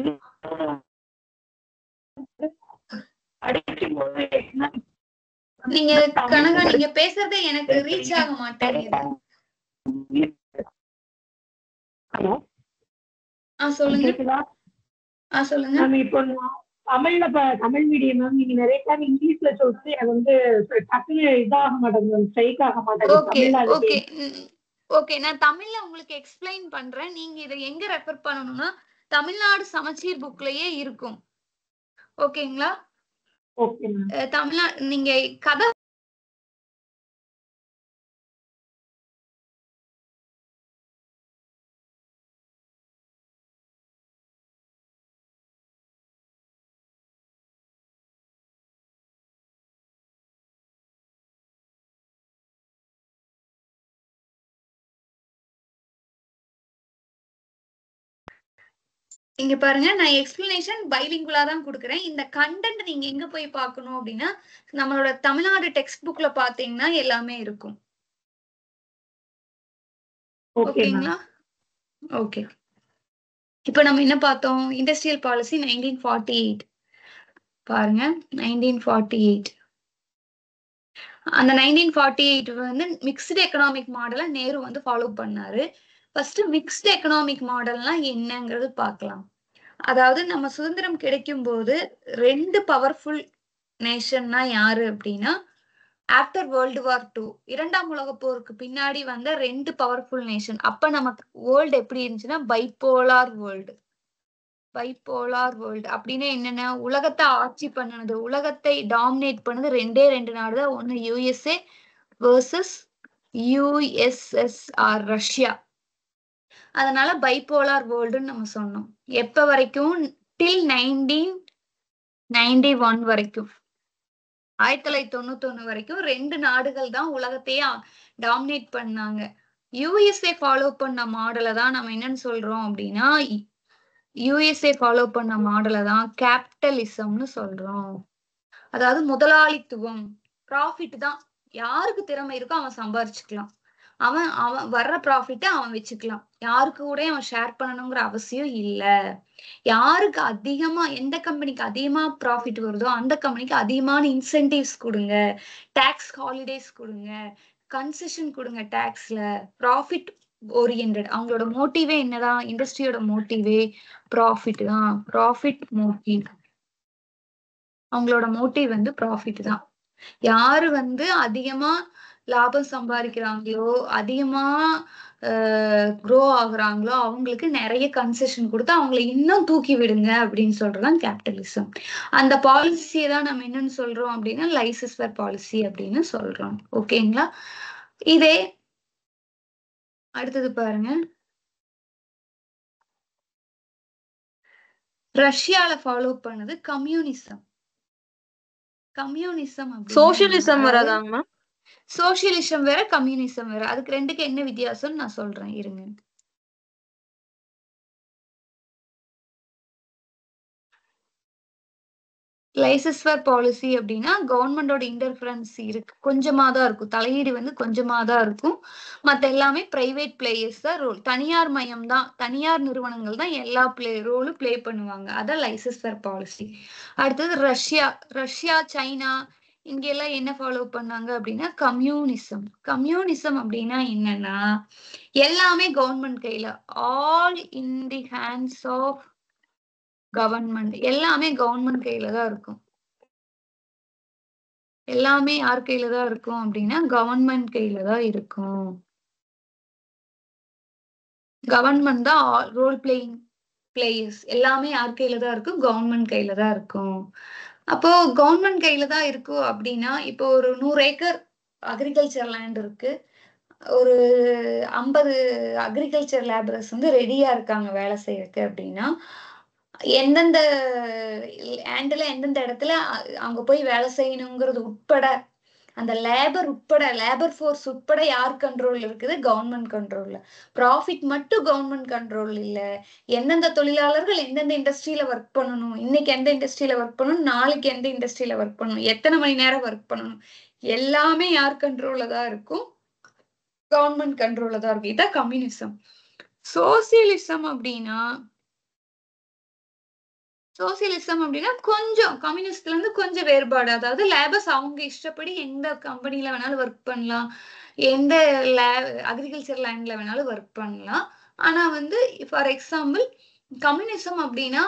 படிக்கும்போது economics நீங்க கனகா நீங்க பேசுறதே எனக்கு ரீச் ஆக மாட்டேங்குது ஹலோ ஆ சொல்லுங்க கேக்குதா ஆ சொல்லுங்க மேம் இப்போ நான் தமிழ்ல ப- தமிழ் மீடியம் மேம் நீங்க நிறைய டைம் இங்கிலீஷ்ல சொல்றது எனக்கு வந்து டக்குனு இதாக மாட்டேங்குது மேம் ஸ்ட்ரைக் ஆக மாட்டேங்குது ஓகே தமிழ்ல அது ஓகே ஓகே நான் தமிழ்ல உங்களுக்கு எக்ஸ்பிளைன் பண்றேன் நீங்க இதை எங்க ரெஃபர் பண்ணணும்னா தமிழ்நாடு சமச்சீர் புக்லயே இருக்கும் ஓகேங்களா ஓகே மேம் அஹ் தமிழ்நா நீங்க கதை இங்க பாருங்க நான் எக்ஸ்பிளனேஷன் பைலிங்குலா தான் கொடுக்குறேன் இந்த கண்டென்ட் நீங்க எங்க போய் பார்க்கணும் அப்படின்னா நம்மளோட தமிழ்நாடு டெக்ஸ்ட் புக்ல பாத்தீங்கன்னா எல்லாமே இருக்கும் ஓகே மேம் ஓகேங்களா ஓகே இப்போ நம்ம என்ன பார்த்தோம் industrial policy nineteen forty eight பாருங்க நைன்டீன் ஃபார்ட்டி எயிட் அந்த நைன்டீன் ஃபார்ட்டி எயிட் வந்து மிக்ஸ்டு எக்கனாமிக் மாடலை நேரு வந்து ஃபாலோ பண்ணாரு ஃபர்ஸ்ட் மிக்ஸ்டு எக்கனாமிக் மாடல்னா என்னங்கிறது பார்க்கலாம் அதாவது நம்ம சுதந்திரம் கிடைக்கும் போது ரெண்டு பவர்ஃபுல் நேஷன்னா யாரு அப்படின்னா ஆஃப்டர் வேர்ல்டு வார் டூ இரண்டாம் உலக போருக்கு பின்னாடி வந்த ரெண்டு பவர்ஃபுல் நேஷன் அப்ப நமக்கு வேர்ல்டு எப்படி இருந்துச்சுன்னா பைப்போலார் வேர்ல்டு பைப்போலார் வேர்ல்டு அப்படின்னு என்னென்ன உலகத்தை ஆட்சி பண்ணுனது உலகத்தை டாமினேட் பண்ணது ரெண்டே ரெண்டு நாடு தான் ஒன்னு யூஎஸ்ஏ வேர்சஸ் யூஎஸ்எஸ்ஆர் ரஷ்யா அதனால பைப்போலார் வேர்ல்டுன்னு நம்ம சொன்னோம் எப்ப வரைக்கும் டில் நைன்டீன் நைன்டி ஒன் வரைக்கும் ஆயிரத்தி தொள்ளாயிரத்தி தொண்ணூத்தி ஒண்ணு வரைக்கும் ரெண்டு நாடுகள் தான் உலகத்தையே டாமினேட் பண்ணாங்க யூஎஸ்ஏ ஃபாலோ பண்ண மாடலை தான் நம்ம என்னன்னு சொல்றோம் அப்படின்னா யூஎஸ்ஏ ஃபாலோ பண்ண மாடலை தான் கேபிட்டலிசம்னு சொல்றோம் அதாவது முதலாளித்துவம் ப்ராஃபிட் தான் யாருக்கு திறமை இருக்கோ அவன் சம்பாரிச்சுக்கலாம் அவன் அவன் வர்ற ப்ராஃபிட்டை அவன் வச்சுக்கலாம் யாருக்கு கூட அவன் ஷேர் பண்ணணுங்கிற அவசியம் இல்ல யாருக்கு அதிகமா எந்த கம்பெனிக்கு அதிகமா ப்ராஃபிட் வருதோ அந்த கம்பெனிக்கு அதிகமான இன்சென்டிவ்ஸ் கொடுங்க டாக்ஸ் ஹாலிடேஸ் கொடுங்க கன்செஷன் கொடுங்க டாக்ஸ்ல ப்ராஃபிட் ஓரியன்ட் அவங்களோட மோட்டிவே என்னதான் இண்டஸ்ட்ரியோட மோட்டிவே ப்ராஃபிட் தான் ப்ராஃபிட் மோட்டிவ் அவங்களோட மோட்டிவ் வந்து ப்ராஃபிட் தான் யாரு வந்து அதிகமா லாபம் சம்பாதிக்கிறாங்களோ அதிகமா க்ரோ ஆகுறாங்களோ அவங்களுக்கு நிறைய கன்செஷன் கொடுத்து அவங்களை இன்னும் தூக்கி விடுங்க அப்படின்னு சொல்றதுதான் கேபிட்டலிசம் அந்த பாலிசியை தான் நம்ம என்னன்னு சொல்றோம் அப்படின்னா லைசஸ்வர் பாலிசி அப்படின்னு சொல்றோம் ஓகேங்களா இதே அடுத்தது பாருங்க ரஷ்யால ஃபாலோ பண்ணது கம்யூனிசம் கம்யூனிசம் சோசியலிசம் வராதாங்க மேம் சோசியலிசம் வேற கம்யூனிசம் வேற அதுக்கு ரெண்டுக்கு என்ன வித்தியாசம் நான் சொல்றேன் இருங்க லைசஸ்வர் பாலிசி அப்படின்னா கவர்மெண்டோட இன்டர்ஃபரன்ஸ் இருக்கு கொஞ்சமா தான் இருக்கும் தலையீடு வந்து கொஞ்சமா தான் இருக்கும் மத்த எல்லாமே பிரைவேட் பிளேயர்ஸ் தான் ரோல் தனியார் மயம் தான் தனியார் நிறுவனங்கள் தான் எல்லா பிளே ரோலும் பிளே பண்ணுவாங்க அதான் லைசஸ்வர் பாலிசி அடுத்தது ரஷ்யா ரஷ்யா சைனா இங்க எல்லாம் என்ன ஃபாலோ பண்ணாங்க அப்படின்னா கம்யூனிசம் கம்யூனிசம் அப்படின்னா என்னன்னா எல்லாமே கவர்மெண்ட் கையில all in the hands of government எல்லாமே கவர்மெண்ட் கையில தான் இருக்கும் எல்லாமே யார் கையில தான் இருக்கும் அப்படின்னா கவர்மெண்ட் கையில தான் இருக்கும் கவர்மெண்ட் தான் ரோல் பிளேயிங் பிளேயர்ஸ் எல்லாமே யார் கையில தான் இருக்கும் கவர்மெண்ட் கையில தான் இருக்கும் அப்போ கவர்மெண்ட் கையில தான் இருக்கும் அப்படின்னா இப்போ ஒரு நூறு ஏக்கர் அக்ரிகல்ச்சர் லேண்ட் இருக்கு ஒரு ஐம்பது அக்ரிகல்ச்சர் லேபரர்ஸ் வந்து ரெடியா இருக்காங்க வேலை செய்யறதுக்கு அப்படின்னா எந்தெந்த லேண்ட்ல எந்தெந்த இடத்துல அ- அங்க போய் வேலை செய்யணுங்கிறது உட்பட அந்த லேபர் உட்பட லேபர் ஃபோர்ஸ் உட்பட யார் கண்ட்ரோல் இருக்குது கவர்மெண்ட் கண்ட்ரோல்ல ப்ராஃபிட் மட்டும் கவர்மெண்ட் கண்ட்ரோல் இல்ல எந்தெந்த தொழிலாளர்கள் எந்தெந்த இண்டஸ்ட்ரியில ஒர்க் பண்ணணும் இன்னைக்கு எந்த இண்டஸ்ட்ரியில ஒர்க் பண்ணணும் நாளைக்கு எந்த இண்டஸ்ட்ரியில ஒர்க் பண்ணணும் எத்தனை மணி நேரம் ஒர்க் பண்ணணும் எல்லாமே யார் கண்ட்ரோல்ல தான் இருக்கும் கவர்மெண்ட் கண்ட்ரோல்ல தான் இருக்கும் இதான் கம்யூனிசம் சோசியலிசம் அப்படின்னா சோசியலிசம் அப்படின்னா கொஞ்சம் கம்யூனிஸ்ட்ல இருந்து கொஞ்சம் வேறுபாடு அதாவது லேபர்ஸ் அவங்க இஷ்டப்படி எந்த கம்பெனில வேணாலும் ஒர்க் பண்ணலாம் எந்த லே அக்ரிகல்ச்சர் லேண்ட்ல வேணாலும் ஒர்க் பண்ணலாம் ஆனா வந்து ஃபார் எக்ஸாம்பிள் கம்யூனிசம் அப்படின்னா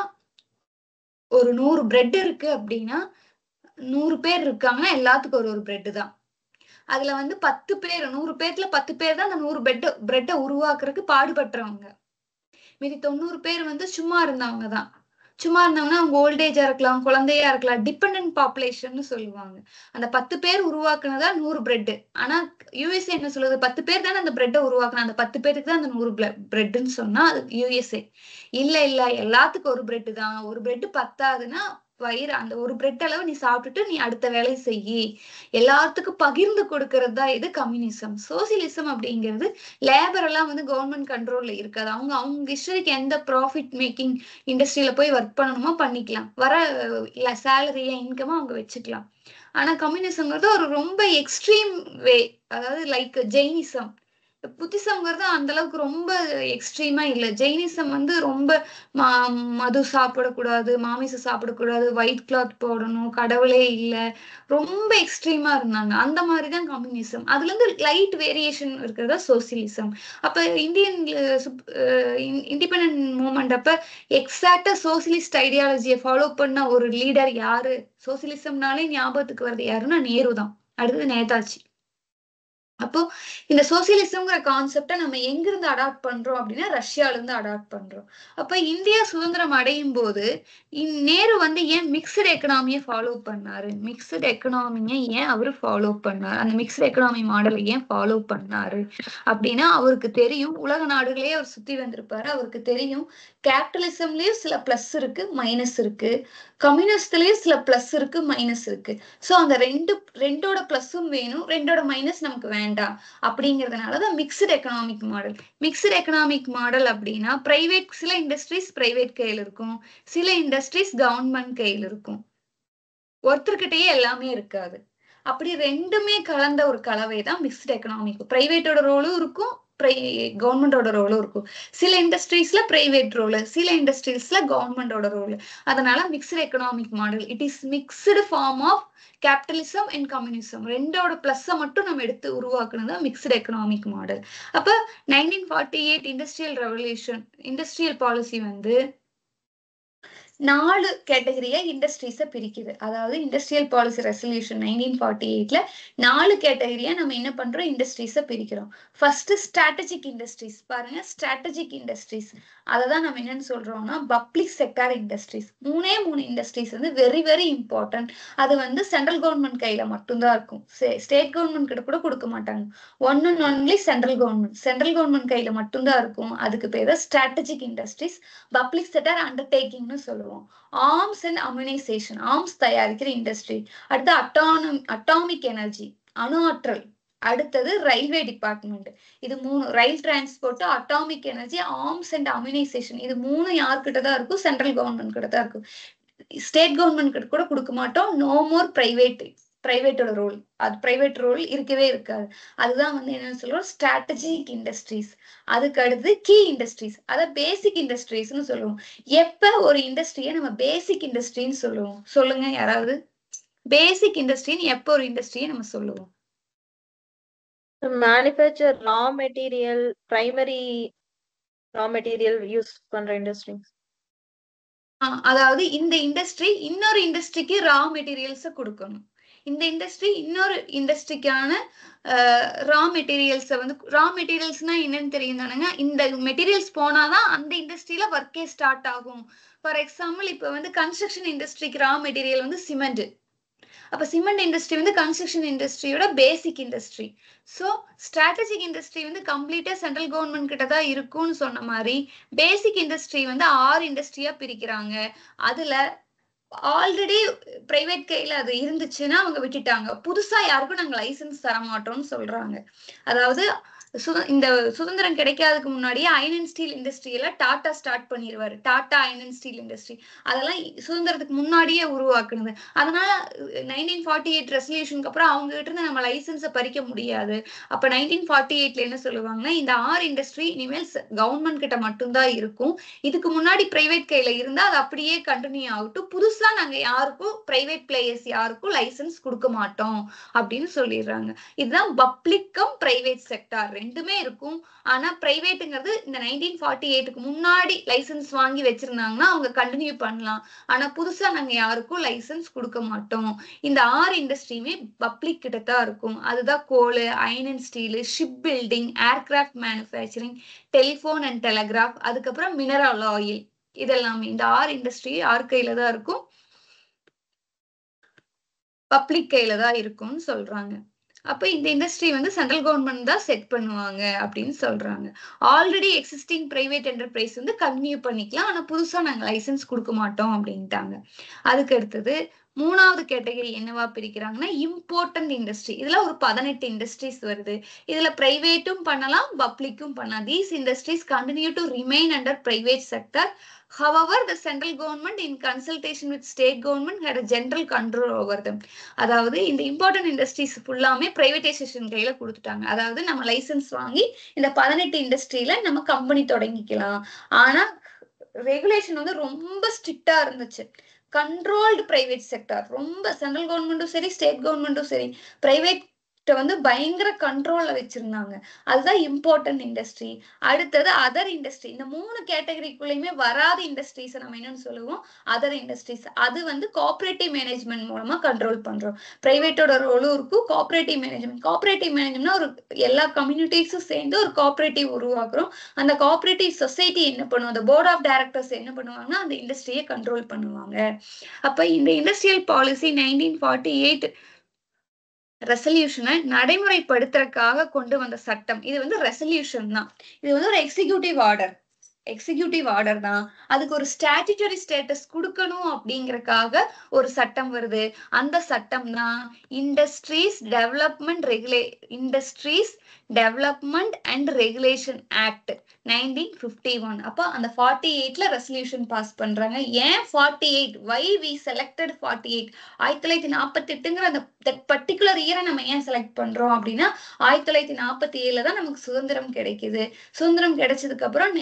ஒரு நூறு பிரெட் இருக்கு அப்படின்னா நூறு பேர் இருக்காங்கன்னா எல்லாத்துக்கும் ஒரு ஒரு பிரெட் தான் அதுல வந்து பத்து பேர் நூறு பேர்ல பத்து பேர் தான் அந்த நூறு பெட் பிரெட்டை உருவாக்குறதுக்கு பாடுபட்டுறவங்க மீதி தொண்ணூறு பேர் வந்து சும்மா இருந்தவங்க தான் சும்மா இருந்தவங்கன்னா அவங்க ஓல்டேஜா இருக்கலாம் குழந்தையா இருக்கலாம் டிபெண்டன்ட் பாப்புலேஷன் சொல்லுவாங்க அந்த பத்து பேர் உருவாக்குனதா நூறு பிரெட் ஆனா யுஎஸ்ஏ என்ன சொல்லுது பத்து பேர் தானே அந்த பிரெட்டை உருவாக்குன அந்த பத்து பேருக்கு தான் அந்த நூறு பிரெட்னு சொன்னா அது யுஎஸ்ஏ இல்ல இல்ல எல்லாத்துக்கும் ஒரு பிரெட் தான் ஒரு பிரெட் பத்தாதுன்னா வயிறு அந்த ஒரு பிரெட் அளவு நீ சாப்பிட்டுட்டு நீ அடுத்த வேலையை செய்யி எல்லாத்துக்கும் பகிர்ந்து கொடுக்கறது தான் இது கம்யூனிசம் சோசியலிசம் அப்படிங்கிறது லேபர் எல்லாம் வந்து கவர்மெண்ட் கண்ட்ரோல்ல இருக்காது அவங்க அவங்க இஷ்டத்துக்கு எந்த ப்ராஃபிட் மேக்கிங் இண்டஸ்ட்ரியில போய் ஒர்க் பண்ணணுமோ பண்ணிக்கலாம் வர சேலரிய இன்கமா அவங்க வச்சுக்கலாம் ஆனா கம்யூனிசம்ங்கிறது ஒரு ரொம்ப எக்ஸ்ட்ரீம் வே அதாவது லைக் ஜெயினிசம் புத்திசம்ங்கிறது அந்த அளவுக்கு ரொம்ப எக்ஸ்ட்ரீமா இல்ல ஜெயினிசம் வந்து ரொம்ப மா மது சாப்பிடக்கூடாது மாமிசம் சாப்பிடக்கூடாது ஒயிட் கிளாத் போடணும் கடவுளே இல்ல ரொம்ப எக்ஸ்ட்ரீமா இருந்தாங்க அந்த மாதிரிதான் கம்யூனிசம் அதுல இருந்து லைட் வேரியேஷன் இருக்கிறதா சோசியலிசம் அப்ப இந்தியன் இண்டிபெண்ட் மூமெண்ட் அப்ப எக்ஸாக்டா சோசியலிஸ்ட் ஐடியாலஜியை ஃபாலோ பண்ண ஒரு லீடர் யாரு சோசியலிசம்னாலே ஞாபகத்துக்கு வருது யாருன்னா நேரு தான் அடுத்தது நேதாஜி அப்போ இந்த சோசியலிசம்ங்கிற கான்செப்டை நம்ம எங்கிருந்து அடாப்ட் பண்றோம் அப்படின்னா ரஷ்யால இருந்து அடாப்ட் பண்றோம் அப்ப இந்தியா சுதந்திரம் அடையும் போது இந் நேரு வந்து ஏன் மிக்சடு எக்கனாமியை ஃபாலோ பண்ணாரு மிக்சடு எக்கனாமியை ஏன் அவரு ஃபாலோ பண்ணாரு அந்த மிக்சடு எக்கனாமி மாடலை ஏன் ஃபாலோ பண்ணாரு அப்படின்னா அவருக்கு தெரியும் உலக நாடுகளே அவர் சுத்தி வந்திருப்பாரு அவருக்கு தெரியும் கேபிட்டலிசம்லயும் சில பிளஸ் இருக்கு மைனஸ் இருக்கு கம்யூனிஸ்ட்லயும் சில பிளஸ் இருக்கு மைனஸ் இருக்கு சோ அந்த ரெண்டு ரெண்டோட பிளஸும் வேணும் ரெண்டோட மைனஸ் நமக்கு வேண்டாம் அப்படிங்கறதுனாலதான் mixed economic model mixed economic model அப்படின்னா பிரைவேட் சில இண்டஸ்ட்ரீஸ் பிரைவேட் கையில் இருக்கும் சில இண்டஸ்ட்ரீஸ் கவர்மெண்ட் கையில் இருக்கும் ஒருத்தர்கிட்டயே எல்லாமே இருக்காது அப்படி ரெண்டுமே கலந்த ஒரு கலவை தான் மிக்ஸ்டு எக்கனாமிக் பிரைவேட்டோட ரோலும் இருக்கும் கவர்மெண்டோட ரோலும் இருக்கும் சில இண்டஸ்ட்ரீஸ்ல பிரைவேட் ரோல் சில இண்டஸ்ட்ரீஸ்ல கவர்மெண்டோட ரோல் அதனால mixed economic model it is mixed form of capitalism and communism ரெண்டோட பிளஸ்ஸை மட்டும் நம்ம எடுத்து உருவாக்குனது மிக்சடு எக்கனாமிக் மாடல் அப்ப nineteen forty eight industrial revolution industrial policy வந்து நாலு கேட்டகரியா இண்டஸ்ட்ரீஸ பிரிக்குது அதாவது industrial policy resolution nineteen forty எயிட்ல நாலு கேட்டகரியா நம்ம என்ன பண்றோம் இண்டஸ்ட்ரீஸ பிரிக்கிறோம் ஃபர்ஸ்ட் ஸ்ட்ராட்டஜிக் இண்டஸ்ட்ரீஸ் பாருங்க ஸ்ட்ராட்டஜிக் இண்டஸ்ட்ரீஸ் அதை தான் நம்ம என்னன்னு சொல்றோம்னா பப்ளிக் செக்டார் இண்டஸ்ட்ரீஸ் மூணே மூணு இண்டஸ்ட்ரீஸ் வந்து வெரி வெரி இம்பார்ட்டன்ட் அது வந்து சென்ட்ரல் கவர்மெண்ட் கையில மட்டும்தான் இருக்கும் ஸ்டேட் கவர்மெண்ட் கிட்ட கூட கொடுக்க மாட்டாங்க one and only central government central government கையில மட்டும்தான் இருக்கும் அதுக்கு பேர் ஸ்ட்ராட்டஜிக் இண்டஸ்ட்ரீஸ் பப்ளிக் செக்டர் அண்டர்டேக்கிங்னு சொல்லுவோம் ஆர்ம்ஸ் அண்ட் அம்யூனைசேஷன் ஆர்ம்ஸ் தயாரிக்கிற இண்டஸ்ட்ரி அடுத்து அட்டானம் அட்டாமிக் எனர்ஜி அணு ஆற்றல் அடுத்தது ரயில்வே டிபார்ட்மெண்ட் இது மூணு rail transport atomic energy arms and ammunition இது மூணு யார்கிட்ட தான் இருக்கும் சென்ட்ரல் கவர்மெண்ட் கிட்ட தான் இருக்கும் ஸ்டேட் கவர்மெண்ட் கிட்ட கூட கொடுக்க மாட்டோம் நோ மோர் பிரைவேட் பிரைவேட்டோட ரோல் அது பிரைவேட் ரோல் இருக்கவே இருக்காது அதுதான் வந்து என்னன்னு சொல்றோம் ஸ்ட்ராட்டஜிக் இண்டஸ்ட்ரீஸ் அதுக்கு அடுத்து கீ இண்டஸ்ட்ரீஸ் அத பேசிக் இண்டஸ்ட்ரீஸ்னு சொல்லுவோம் எப்ப ஒரு இண்டஸ்ட்ரியை நம்ம பேசிக் இண்டஸ்ட்ரின்னு சொல்லுவோம் சொல்லுங்க யாராவது பேசிக் இண்டஸ்ட்ரின்னு எப்ப ஒரு இண்டஸ்ட்ரியை நம்ம சொல்லுவோம் manufacture raw material primary raw material use பண்ற இண்டஸ்ட்ரி ஆஹ் அதாவது இந்த இண்டஸ்ட்ரி இன்னொரு இண்டஸ்ட்ரிக்கு ரா மெட்டீரியல்ஸ கொடுக்கணும் இந்த இண்டஸ்ட்ரி இன்னொரு இண்டஸ்ட்ரிக்கான ரா மெட்டீரியல்ஸை வந்து ரா மெட்டீரியல்ஸ்னா என்னன்னு தெரியும் தானுங்க இந்த மெட்டீரியல்ஸ் போனாதான் அந்த இண்டஸ்ட்ரியில ஒர்க்கே ஸ்டார்ட் ஆகும் ஃபார் எக்ஸாம்பிள் இப்போ வந்து கன்ஸ்ட்ரக்ஷன் இண்டஸ்ட்ரிக்கு ரா மெட்டீரியல் வந்து சிமெண்ட் அப்ப சிமெண்ட் இண்டஸ்ட்ரி வந்து கன்ஸ்ட்ரக்ஷன் இண்டஸ்ட்ரியோட basic industry so strategic industry வந்து கம்ப்ளீட்டா சென்ட்ரல் கவர்மெண்ட் கிட்ட தான் இருக்கும்னு சொன்ன மாதிரி பேசிக் இண்டஸ்ட்ரி வந்து ஆறு இண்டஸ்ட்ரியா பிரிக்கிறாங்க அதுல ஆல்ரெடி பிரைவேட் கையில அது இருந்துச்சுன்னா அவங்க விட்டுட்டாங்க புதுசா யாருக்கும் நாங்க லைசன்ஸ் தர மாட்டோம்னு சொல்றாங்க அதாவது சுத இந்த சுதந்திரம் கிடைக்காததுக்கு முன்னாடியே அயன் அண்ட் ஸ்டீல் இண்டஸ்ட்ரியில டாடா ஸ்டார்ட் பண்ணிடுவாரு Tata iron and steel industry அதெல்லாம் சுதந்திரத்துக்கு முன்னாடியே உருவாக்குனது அதனால நைன்டீன் ஃபார்ட்டி எயிட் ரெசல்யூஷனுக்கு அப்புறம் அவங்க கிட்ட இருந்து நம்ம லைசன்ஸை பறிக்க முடியாது அப்ப நைன்டீன் ஃபார்ட்டி எயிட்ல என்ன சொல்லுவாங்கன்னா இந்த ஆறு இண்டஸ்ட்ரி இனிமேல் கவர்மெண்ட் கிட்ட மட்டும்தான் இருக்கும் இதுக்கு முன்னாடி பிரைவேட் கையில இருந்தா அது அப்படியே கண்டினியூ ஆகட்டும் புதுசா நாங்க யாருக்கும் பிரைவேட் பிளேயர்ஸ் யாருக்கும் லைசன்ஸ் கொடுக்க மாட்டோம் அப்படின்னு சொல்லிடுறாங்க இதுதான் பப்ளிக்கம் பிரைவேட் செக்டார் ரெண்டுமே இருக்கும் ஆனா பிரைவேட்டுங்கிறது இந்த நைன்டீன் ஃபார்ட்டி எயிட்டுக்கு முன்னாடி லைசன்ஸ் வாங்கி வச்சிருந்தாங்கன்னா அவங்க கண்டினியூ பண்ணலாம் ஆனா புதுசா நாங்க யாருக்கும் லைசன்ஸ் கொடுக்க மாட்டோம் இந்த ஆறு இண்டஸ்ட்ரியுமே பப்ளிக் கிட்ட தான் இருக்கும் அதுதான் coal iron and steel ship building aircraft manufacturing telephone and telegraph அதுக்கப்புறம் மினரல் ஆயில் இதெல்லாமே இந்த ஆறு இண்டஸ்ட்ரி யார் கையில தான் இருக்கும் பப்ளிக் கையில தான் இருக்கும்னு சொல்றாங்க அப்ப இந்த இண்டஸ்ட்ரி வந்து சென்ட்ரல் கவர்மெண்ட் தான் செட் பண்ணுவாங்க அப்படின்னு சொல்றாங்க ஆல்ரெடி எக்ஸிஸ்டிங் பிரைவேட் என்டர்பிரைஸ் வந்து கன்டினியூ பண்ணிக்கலாம் ஆனா புதுசா நாங்க லைசன்ஸ் கொடுக்க மாட்டோம் அப்படின்ட்டாங்க அதுக்கு அடுத்தது மூணாவது கேட்டகரி என்னவா பிரிக்கிறாங்கன்னா இம்பார்ட்டன்ட் இண்டஸ்ட்ரி இதுல ஒரு பதினெட்டு இண்டஸ்ட்ரீஸ் வருது இதுல பிரைவேட்டும் பண்ணலாம் பப்ளிக்கும் பண்ணலாம் these industries continue to remain under private sector However, the central government in consultation with state government had a general control over them. அதாவது இந்த இம்பார்ட்டன்ட் இண்டஸ்ட்ரீஸ் ஃபுல்லாமே பிரைவேடைசேஷன் கையில கொடுத்துட்டாங்க அதாவது நம்ம லைசன்ஸ் வாங்கி இந்த பதினெட்டு இண்டஸ்ட்ரியில நம்ம கம்பெனி தொடங்கிக்கலாம் ஆனா ரெகுலேஷன் வந்து ரொம்ப ஸ்ட்ரிக்டா இருந்துச்சு கண்ட்ரோல்டு பிரைவேட் செக்டார் ரொம்ப சென்ட்ரல் கவர்மெண்ட்டும் சரி ஸ்டேட் கவர்மெண்ட்டும் சரி பிரைவேட் வந்து பயங்கர கண்ட்ரோல்ல வச்சிருந்தாங்க அதுதான் இம்பார்ட்டன்ட் இண்டஸ்ட்ரி அடுத்தது அதர் இண்டஸ்ட்ரி இந்த மூணு கேட்டகரிக்குள்ளயுமே வராத இண்டஸ்ட்ரீஸ் நம்ம என்னன்னு சொல்லுவோம் அதர் இண்டஸ்ட்ரீஸ் அது வந்து கோஆபரேட்டிவ் மேனேஜ்மெண்ட் மூலமா கண்ட்ரோல் பண்றோம் பிரைவேட்டோட ரோலும் இருக்கும் கோஆபரேட்டிவ் மேனேஜ்மெண்ட் கோஆபரேட்டிவ் மேனேஜ்மெண்ட்னா ஒரு எல்லா கம்யூனிட்டிஸும் சேர்ந்து ஒரு கோஆபரேட்டிவ் உருவாக்குறோம் அந்த கோஆபரேட்டிவ் சொசைட்டி என்ன பண்ணுவோம் அந்த போர்ட் ஆஃப் டைரக்டர்ஸ் என்ன பண்ணுவாங்கன்னா அந்த இண்டஸ்ட்ரியை கண்ட்ரோல் பண்ணுவாங்க அப்ப இந்த industrial policy nineteen forty eight ரெசல்யூஷனை நடைமுறைப்படுத்துறதுக்காக கொண்டு வந்த சட்டம் இது வந்து ரெசல்யூஷன் தான் இது வந்து ஒரு எக்ஸிக்யூட்டிவ் ஆர்டர் எக்ஸிக்யூட்டிவ் ஆர்டர் தான் அதுக்கு ஒரு ஸ்டாச்சுட்டரி ஸ்டேட்டஸ் கொடுக்கணும் அப்படிங்கறக்காக ஒரு சட்டம் வருது அந்த சட்டம் தான் இண்டஸ்ட்ரீஸ் டெவலப்மெண்ட் ரெகுலே industries development and regulation act nineteen fifty one அப்போ அந்த ஃபார்ட்டி எயிட்ல ரெசல்யூஷன் பாஸ் பண்றாங்க ஏன் forty eight why we selected forty eight ஆயிரத்தி தொள்ளாயிரத்தி நாற்பத்தி எட்டுங்கிற அந்த தட் பர்டிகுலர் இயரை நம்ம ஏன் செலக்ட் பண்றோம் அப்படின்னா ஆயிரத்தி தொள்ளாயிரத்தி நாற்பத்தி ஏழுல தான் நமக்கு சுதந்திரம் கிடைக்குது சுதந்திரம் கிடைச்சதுக்கு அப்புறம் நைன்டீன்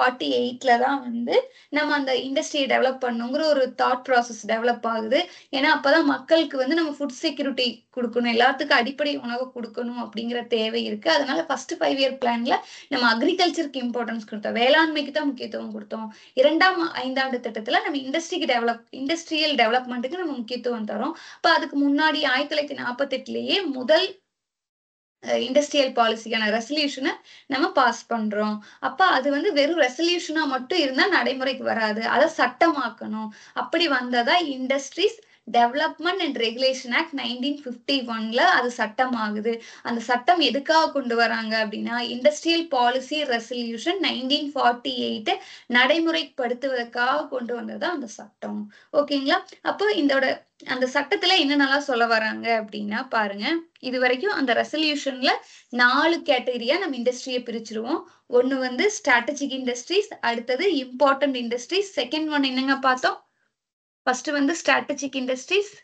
ஃபார்ட்டி எயிட்ல தான் வந்து நம்ம அந்த இண்டஸ்ட்ரியை டெவலப் பண்ணுங்கிற ஒரு தாட் ப்ராசஸ் டெவலப் ஆகுது ஏன்னா அப்பதான் மக்களுக்கு வந்து நம்ம ஃபுட் செக்யூரிட்டி கொடுக்கணும் எல்லாத்துக்கும் அடிப்படை உணவு கொடுக்கணும் அப்படிங்கிற தேவை இருக்கு அதனால ஃபர்ஸ்ட் ஃபைவ் இயர் பிளான்ல நம்ம அக்ரிகல்ச்சருக்கு இம்பார்ட்டன்ஸ் கொடுத்தோம் வேளாண்மைக்கு தான் முக்கியத்துவம் கொடுத்தோம் இரண்டாம் ஐந்தாண்டு திட்டத்துல நம்ம இண்டஸ்ட்ரிக்கு டெவலப் இண்டஸ்ட்ரியல் டெவலப்மெண்ட்டுக்கு நம்ம முக்கியத்துவம் தரோம் இப்ப அதுக்கு முன்னாடி ஆயிரத்தி தொள்ளாயிரத்தி நாற்பத்தி எட்டுலயே முதல் இண்டஸ்ட்ரியல் பாலிசிக்கான ரெசல்யூஷனை நம்ம பாஸ் பண்றோம் அப்ப அது வந்து வெறும் ரெசல்யூஷனா மட்டும் இருந்தா நடைமுறைக்கு வராது அதை சட்டமாக்கணும் அப்படி வந்ததா industries development and regulation act nineteen fifty ஒன்ல அது சட்டமாகுது அந்த சட்டம் எதுக்காக கொண்டு வராங்க அப்படின்னா industrial policy resolution nineteen forty eight நடைமுறைப்படுத்துவதற்காக கொண்டு வந்தது அந்த சட்டம் ஓகேங்களா அப்போ இதோட அந்த சட்டத்துல என்னென்னலாம் சொல்ல வராங்க அப்படின்னா பாருங்க இது வரைக்கும் அந்த ரெசல்யூஷன்ல நாலு கேட்டகரியா நம்ம இண்டஸ்ட்ரியை பிரிச்சிருவோம் ஒண்ணு வந்து ஸ்ட்ராட்டஜிக் இண்டஸ்ட்ரீஸ் அடுத்தது இம்பார்ட்டன்ட் இண்டஸ்ட்ரீஸ் செகண்ட் ஒன் என்னங்க பார்த்தோம் ஃபர்ஸ்ட் வந்து strategic industries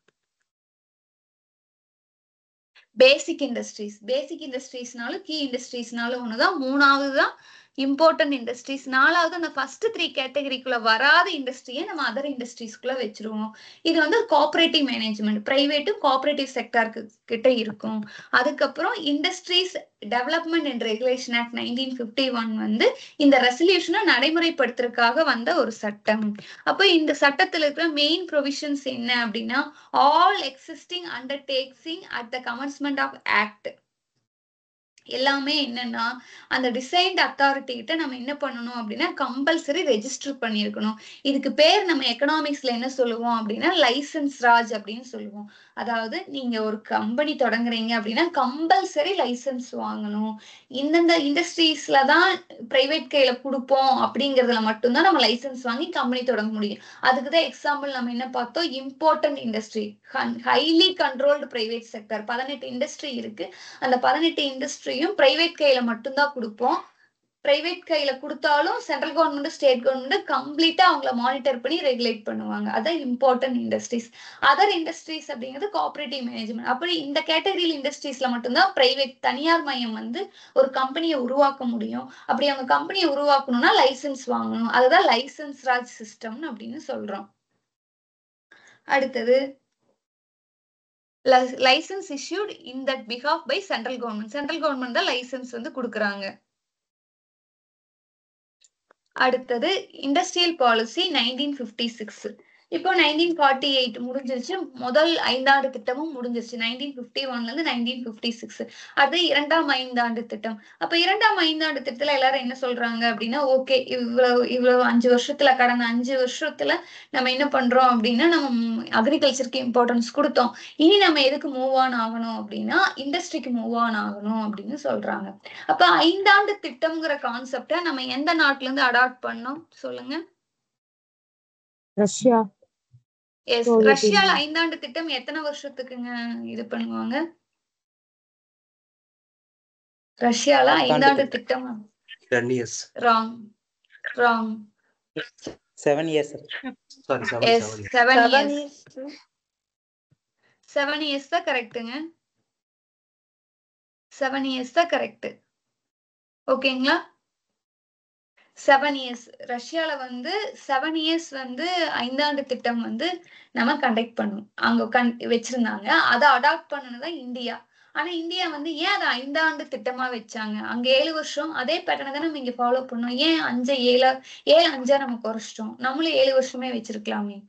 basic industries basic இண்டஸ்ட்ரீஸ்னாலும் கீ இண்டஸ்ட்ரீஸ்னாலும் ஒண்ணுதான் மூணாவது தான் இம்பார்ட்டன்ட் இண்டஸ்ட்ரீஸ் நாலாவது அந்த ஃபர்ஸ்ட் த்ரீ கேட்டகரிக்குள்ள வராத இண்டஸ்ட்ரியை நம்ம அதர் இண்டஸ்ட்ரீஸ்க்குள்ள வச்சிருவோம் இது வந்து கோஆபரேட்டிவ் மேனேஜ்மெண்ட் பிரைவேட்டும் கோஆபரேட்டிவ் செக்டாருக்கு கிட்ட இருக்கும் அதுக்கப்புறம் industries development and regulation act nineteen fifty one வந்து இந்த ரெசல்யூஷனை நடைமுறைப்படுத்துறதுக்காக வந்த ஒரு சட்டம் அப்போ இந்த சட்டத்துல இருக்கிற மெயின் ப்ரொவிஷன்ஸ் என்ன அப்படின்னா all existing undertakings at the commencement of act எல்லாமே என்னன்னா அந்த டிசைன்ட் அத்தாரிட்டி கிட்ட நம்ம என்ன பண்ணணும் அப்படின்னா கம்பல்சரி ரெஜிஸ்டர் பண்ணியிருக்கணும் இதுக்கு பேர் நம்ம எக்கனாமிக்ஸ்ல என்ன சொல்லுவோம் அப்படின்னா லைசன்ஸ் ராஜ் அப்படின்னு சொல்லுவோம் அதாவது நீங்க ஒரு கம்பெனி தொடங்குறீங்க அப்படின்னா கம்பல்சரி லைசன்ஸ் வாங்கணும் இந்தந்த இண்டஸ்ட்ரீஸ்ல தான் பிரைவேட் கையில கொடுப்போம் அப்படிங்கறதுல மட்டும்தான் நம்ம லைசன்ஸ் வாங்கி கம்பெனி தொடங்க முடியும் அதுக்கு தான் எக்ஸாம்பிள் நம்ம என்ன பார்த்தோம் important industry highly controlled private sector பதினெட்டு இண்டஸ்ட்ரி இருக்கு அந்த பதினெட்டு இண்டஸ்ட்ரியும் பிரைவேட் கையில மட்டும்தான் கொடுப்போம் பிரைவேட் கையில கொடுத்தாலும் சென்ட்ரல் கவர்மெண்ட் ஸ்டேட் கவர்மெண்ட் கம்ப்ளீட்டா அவங்கள மானிட்டர் பண்ணி ரெகுலேட் பண்ணுவாங்க அதான் இம்பார்ட்டன்ட் இண்டஸ்ட்ரீஸ் அதர் இண்டஸ்ட்ரீஸ் அப்படிங்கிறது கோஆபரேட்டிவ் மேனேஜ்மெண்ட் அப்படி இந்த கேட்டகரியில் இண்டஸ்ட்ரீஸ்ல மட்டும்தான் பிரைவேட் தனியார் மையம் வந்து ஒரு கம்பெனியை உருவாக்க முடியும் அப்படி அவங்க கம்பெனியை உருவாக்கணும்னா லைசன்ஸ் வாங்கணும் அதுதான் லைசன்ஸ் ராஜ் சிஸ்டம் அப்படின்னு சொல்றோம் அடுத்தது licence issued in that behalf by central government central government தான் லைசன்ஸ் வந்து கொடுக்குறாங்க அடுத்தது industrial policy nineteen fifty six இப்போ நைன்டீன் ஃபார்ட்டி எயிட் முடிஞ்சிருச்சு முதல் ஐந்தாண்டு திட்டமும் முடிஞ்சிருச்சு நைன்டீன் பிப்டி ஒன்ல இருந்து நைன்டீன் பிப்டி சிக்ஸ் அது இரண்டாம் ஐந்தாண்டு திட்டம் அப்ப இரண்டாம் ஐந்தாண்டு திட்டத்துல எல்லாரும் என்ன சொல்றாங்க அப்படின்னா ஓகே இவ்வளவு இவ்வளவு அஞ்சு வருஷத்துல கடந்த அஞ்சு வருஷத்துல நம்ம என்ன பண்றோம் அப்படின்னா நம்ம அக்ரிகல்ச்சருக்கு இம்பார்ட்டன்ஸ் கொடுத்தோம் இனி நம்ம எதுக்கு மூவ் ஆன் ஆகணும் அப்படின்னா இண்டஸ்ட்ரிக்கு மூவ் ஆன் ஆகணும் அப்படின்னு சொல்றாங்க அப்ப ஐந்தாண்டு திட்டம்ங்கிற கான்செப்டை நம்ம எந்த நாட்டுல இருந்து அடாப்ட் பண்ணோம் சொல்லுங்க ரஷ்யா எஸ் Soviet ரஷ்யால Union. ஐந்தாண்டு திட்டம் எத்தனை வருஷத்துக்குங்க இது பண்ணுவாங்க ரஷ்யால ஐந்தாண்டு திட்டம் ten years wrong wrong seven years sorry seven yes seven seven Seven years years. Seven years தான் கரெக்ட்டுங்க செவன் இயர்ஸ் தான் கரெக்ட் ஓகேங்களா செவன் இயர்ஸ் ரஷ்யால வந்து செவன் இயர்ஸ் வந்து ஐந்தாண்டு திட்டம் வந்து நம்ம கண்டக்ட் பண்ணும் அங்க கண் வச்சிருந்தாங்க அதை அடாப்ட் பண்ணணுதான் இந்தியா ஆனா இந்தியா வந்து ஏன் அதை ஐந்தாண்டு திட்டமா வச்சாங்க அங்க ஏழு வருஷம் அதே பேட்டர்னை தான் நம்ம இங்க ஃபாலோ பண்ணோம் ஏன் அஞ்சு ஏழா ஏழு அஞ்சா நம்ம குறைச்சிட்டோம் நம்மளும் ஏழு வருஷமே வச்சிருக்கலாமே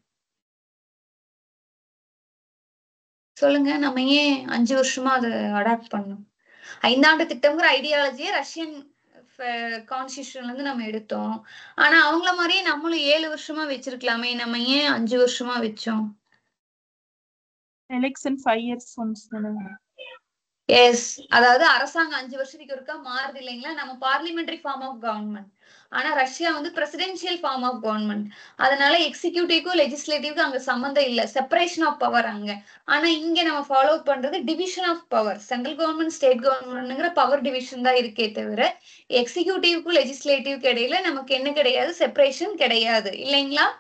சொல்லுங்க நம்ம ஏன் அஞ்சு வருஷமா அதை அடாப்ட் பண்ணோம் ஐந்தாண்டு திட்டம்ங்கிற ஐடியாலஜியை ரஷ்யன் கான்ஸ்டியூஷன்ல இருந்து நம்ம எடுத்தோம் ஆனா அவங்கள மாதிரியே நம்மளும் ஏழு வருஷமா வச்சிருக்கலாமே நம்ம ஏன் அஞ்சு வருஷமா வச்சோம் எலெக்ஷன் ஃபைவ் இயர்ஸ் ஒன்ஸ் தானே எஸ் அதாவது அரசாங்கம் அஞ்சு வருஷத்துக்கு ஒருக்கா மாறுது இல்லைங்களா நம்ம பார்லிமெண்டரி ஃபார்ம் ஆஃப் கவர்மெண்ட் ஆனா ரஷ்யா வந்து பிரசிடென்சியல் ஃபார்ம் ஆஃப் கவர்மெண்ட் அதனால எக்ஸிக்யூட்டிவ்க்கும் லெஜிஸ்லேட்டிவ்க்கும் அங்க சம்மந்தம் இல்ல செப்பரேஷன் ஆஃப் பவர் அங்க ஆனா இங்க நம்ம ஃபாலோ பண்றது division of power central government state கவர்மெண்ட்ங்கிற பவர் டிவிஷன் தான் இருக்கே தவிர எக்ஸிக்யூட்டிவ்க்கும் லெஜிஸ்லேட்டிவ்க்கு இடையில நமக்கு என்ன கிடையாது செப்பரேஷன் கிடையாது இல்லைங்களா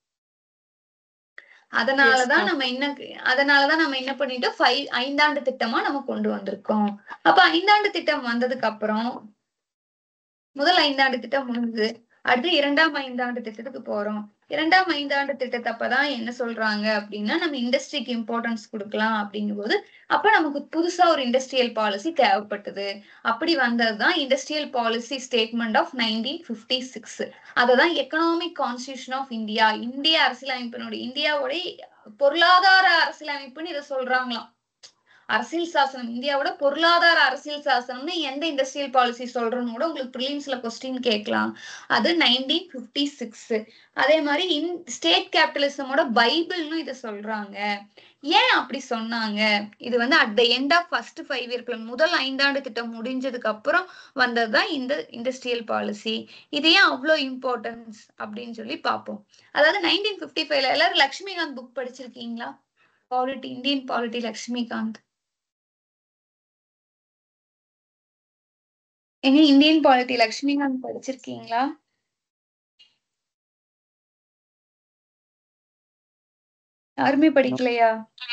அதனாலதான் நம்ம என்ன அதனாலதான் நம்ம என்ன பண்ணிட்டோம் ஃபைவ் ஐந்தாண்டு திட்டமா நம்ம கொண்டு வந்திருக்கோம் அப்ப ஐந்தாண்டு திட்டம் வந்ததுக்கு அப்புறம் முதல் ஐந்தாண்டு திட்டம் முடிஞ்சது அடுத்து இரண்டாம் ஐந்தாண்டு திட்டத்துக்கு போறோம் இரண்டாம் ஐந்தாண்டு திட்டத்தை அப்பதான் என்ன சொல்றாங்க அப்படின்னா நம்ம இண்டஸ்ட்ரிக்கு இம்பார்ட்டன்ஸ் கொடுக்கலாம் அப்படிங்கும்போது அப்ப நமக்கு புதுசா ஒரு இண்டஸ்ட்ரியல் பாலிசி தேவைப்பட்டது அப்படி வந்ததுதான் industrial policy statement of nineteen fifty six அததான் எக்கனாமிக் கான்ஸ்டியூஷன் ஆஃப் இந்தியா இந்திய அரசியலமைப்பினுடைய இந்தியாவோட பொருளாதார அரசியலமைப்புன்னு இதை சொல்றாங்களாம் அரசியல் சாசனம் இந்தியாவோட பொருளாதார அரசியல் சாசனம்னு எந்த இண்டஸ்ட்ரியல் பாலிசி சொல்றோம்னு கூட உங்களுக்கு ப்ரிலிம்ஸ்ல கொஸ்டின் கேட்கலாம் அது நைன்டீன் பிப்டி சிக்ஸ் அதே மாதிரி இன் ஸ்டேட் கேபிட்டலிசமோட பைபிள்னு இதை சொல்றாங்க ஏன் அப்படி சொன்னாங்க இது வந்து at the end of first five year plan முதல் ஐந்தாண்டு திட்டம் முடிஞ்சதுக்கு அப்புறம் வந்ததுதான் இந்த இண்டஸ்ட்ரியல் பாலிசி இது ஏன் அவ்வளோ இம்பார்ட்டன்ஸ் அப்படின்னு சொல்லி பார்ப்போம் அதாவது நைன்டீன் பிப்டி ஃபைவ்ல எல்லாரும் லக்ஷ்மிகாந்த் புக் படிச்சிருக்கீங்களா பாலிட்டி இந்தியன் பாலிட்டி லக்ஷ்மிகாந்த் எங்க இந்தியன் பாலிட்டி லக்ஷ்மிகாந்த் படிச்சிருக்கீங்களா யாருமே படிக்கலையா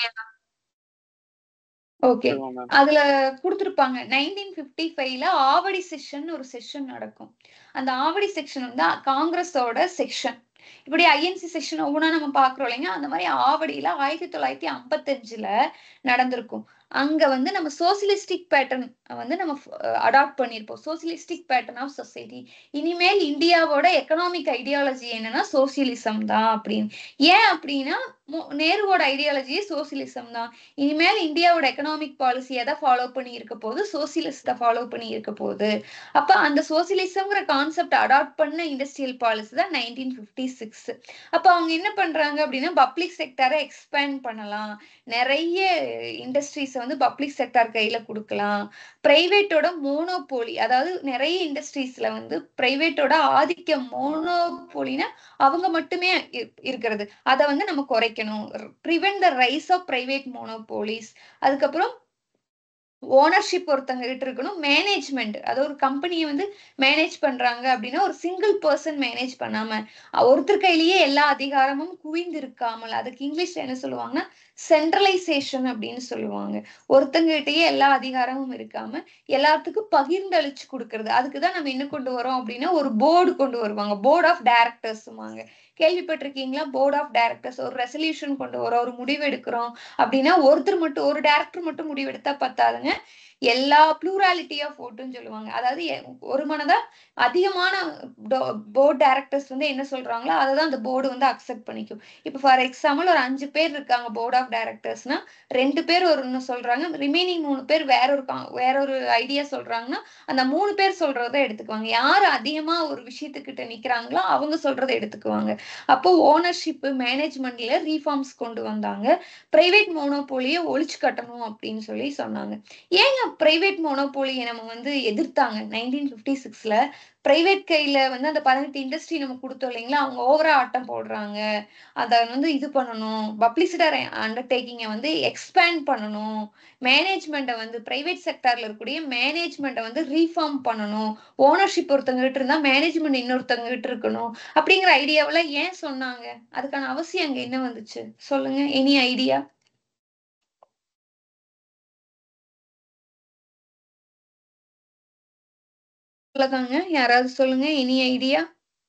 ஓகே அதுல கொடுத்திருப்பாங்க நைன்டீன் பிப்டி ஃபைவ்ல ஆவடி செஷன் ஒரு செஷன் நடக்கும் அந்த ஆவடி செக்ஷன் வந்து காங்கிரஸோட செக்ஷன் இப்படி ஐஎன்சி செக்ஷன் ஒவ்வொன்றா நம்ம பாக்குறோம் இல்லைங்க அந்த மாதிரி ஆவடியில ஆயிரத்தி தொள்ளாயிரத்தி ஐம்பத்தஞ்சுல நடந்திருக்கும் அங்க வந்து நம்ம சோசியலிஸ்டிக் பேட்டர்ன் வந்து நம்ம அடாப்ட் பண்ணியிருப்போம் சோசியலிஸ்டிக் பேட்டர்ன் ஆஃப் சொசைட்டி இனிமேல் இந்தியாவோட எக்கனாமிக் ஐடியாலஜி என்னன்னா சோசியலிசம் தான் அப்படின்னு ஏன் அப்படின்னா நேருவோட ஐடியாலஜியே சோசியலிசம் தான் இனிமேல் இந்தியாவோட எக்கனாமிக் பாலிசி எதை ஃபாலோ பண்ணி இருக்க போது சோசியலிஸ்ட ஃபாலோ பண்ணி இருக்க போகுது அப்ப அந்த சோசியலிசம்ங்கிற கான்செப்ட் அடாப்ட் பண்ண இண்டஸ்ட்ரியல் பாலிசி தான் நைன்டீன் பிப்டி சிக்ஸ் அப்ப அவங்க என்ன பண்றாங்க அப்படின்னா பப்ளிக் செக்டரை எக்ஸ்பேண்ட் பண்ணலாம் நிறைய இண்டஸ்ட்ரீஸ் வந்து பப்ளிக் செக்டார் கையில கொடுக்கலாம் பிரைவேட்டோட மோனோபோலி அதாவது நிறைய இண்டஸ்ட்ரீஸ்ல வந்து பிரைவேட்டோட ஆதிக்கம் மோனோபோலினா அவங்க மட்டுமே இருக்கிறது அதை வந்து நம்ம குறைக்கணும் prevent the rise of private monopolies அதுக்கப்புறம் ஓனர்ஷிப் ஒருத்தங்க கிட்ட இருக்கணும் மேனேஜ்மெண்ட் அது ஒரு கம்பெனியை வந்து மேனேஜ் பண்றாங்க அப்படின்னா ஒரு சிங்கிள் பர்சன் மேனேஜ் பண்ணாம ஒருத்தர் கையிலேயே எல்லா அதிகாரமும் குவிந்து இருக்காமல் அதுக்கு இங்கிலீஷ்ல என்ன சொல்லுவாங்கன்னா சென்ட்ரலைசேஷன் அப்படின்னு சொல்லுவாங்க ஒருத்தங்க கிட்டயே எல்லா அதிகாரமும் இருக்காம எல்லாத்துக்கும் பகிர்ந்தளிச்சு கொடுக்கறது அதுக்குதான் நம்ம என்ன கொண்டு வரோம் அப்படின்னா ஒரு போர்டு கொண்டு வருவாங்க போர்ட் ஆஃப் டைரக்டர்ஸுமாங்க கேள்விப்பட்டிருக்கீங்களா போர்ட் ஆஃப் டைரக்டர்ஸ் ஒரு ரெசல்யூஷன் கொண்டு வரோம் ஒரு முடிவு எடுக்கிறோம் அப்படின்னா ஒருத்தர் மட்டும் ஒரு டைரக்டர் மட்டும் முடிவு எடுத்தா பத்தாதுங்க எல்லா ப்ளூராலிட்டி ஆஃப் ஓட்டுன்னு சொல்லுவாங்க அதாவது ஒரு மனதா அதிகமான போர்ட் டைரக்டர்ஸ் வந்து என்ன சொல்றாங்களோ அதை தான் அந்த போர்டு வந்து அக்செப்ட் பண்ணிக்கும் இப்போ ஃபார் எக்ஸாம்பிள் ஒரு அஞ்சு பேர் இருக்காங்க போர்ட் ஆஃப் டைரக்டர்ஸ்னா ரெண்டு பேர் ஒரு ஒன்று சொல்றாங்க ரிமைனிங் மூணு பேர் வேற ஒரு வேற ஒரு ஐடியா சொல்றாங்கன்னா அந்த மூணு பேர் சொல்றத எடுத்துக்குவாங்க யார் அதிகமா ஒரு விஷயத்துக்கிட்ட நிக்கிறாங்களோ அவங்க சொல்றதை எடுத்துக்குவாங்க அப்போ ஓனர்ஷிப் மேனேஜ்மெண்ட்ல ரீஃபார்ம்ஸ் கொண்டு வந்தாங்க பிரைவேட் மோனோபோலியை ஒழிச்சு கட்டணும் அப்படின்னு சொல்லி சொன்னாங்க ஏங்க பிரைவேட் மோனோபோலியை நம்ம வந்து எதிர்த்தாங்க நைன்டீன் பிப்டி சிக்ஸ்ல பிரைவேட் கையில வந்து அந்த பதினெட்டு இண்டஸ்ட்ரி நம்ம கொடுத்தோம் இல்லைங்களா அவங்க ஓவரா ஆட்டம் போடுறாங்க அதை வந்து இது பண்ணணும் பப்ளிசிட்டர் அண்டர்டேக்கிங்கை வந்து எக்ஸ்பேண்ட் பண்ணணும் மேனேஜ்மெண்ட்டை வந்து பிரைவேட் செக்டர்ல இருக்கக்கூடிய மேனேஜ்மெண்ட்டை வந்து ரீஃபார்ம் பண்ணணும் ஓனர்ஷிப் ஒருத்தங்க கிட்ட இருந்தா மேனேஜ்மெண்ட் இன்னொருத்தங்க கிட்ட இருக்கணும் அப்படிங்கிற ஐடியாவில ஏன் சொன்னாங்க அதுக்கான அவசியம் அங்க என்ன வந்துச்சு சொல்லுங்க எனி ஐடியா அவ்வளவுதாங்க யாராவது சொல்லுங்க எனி ஐடியா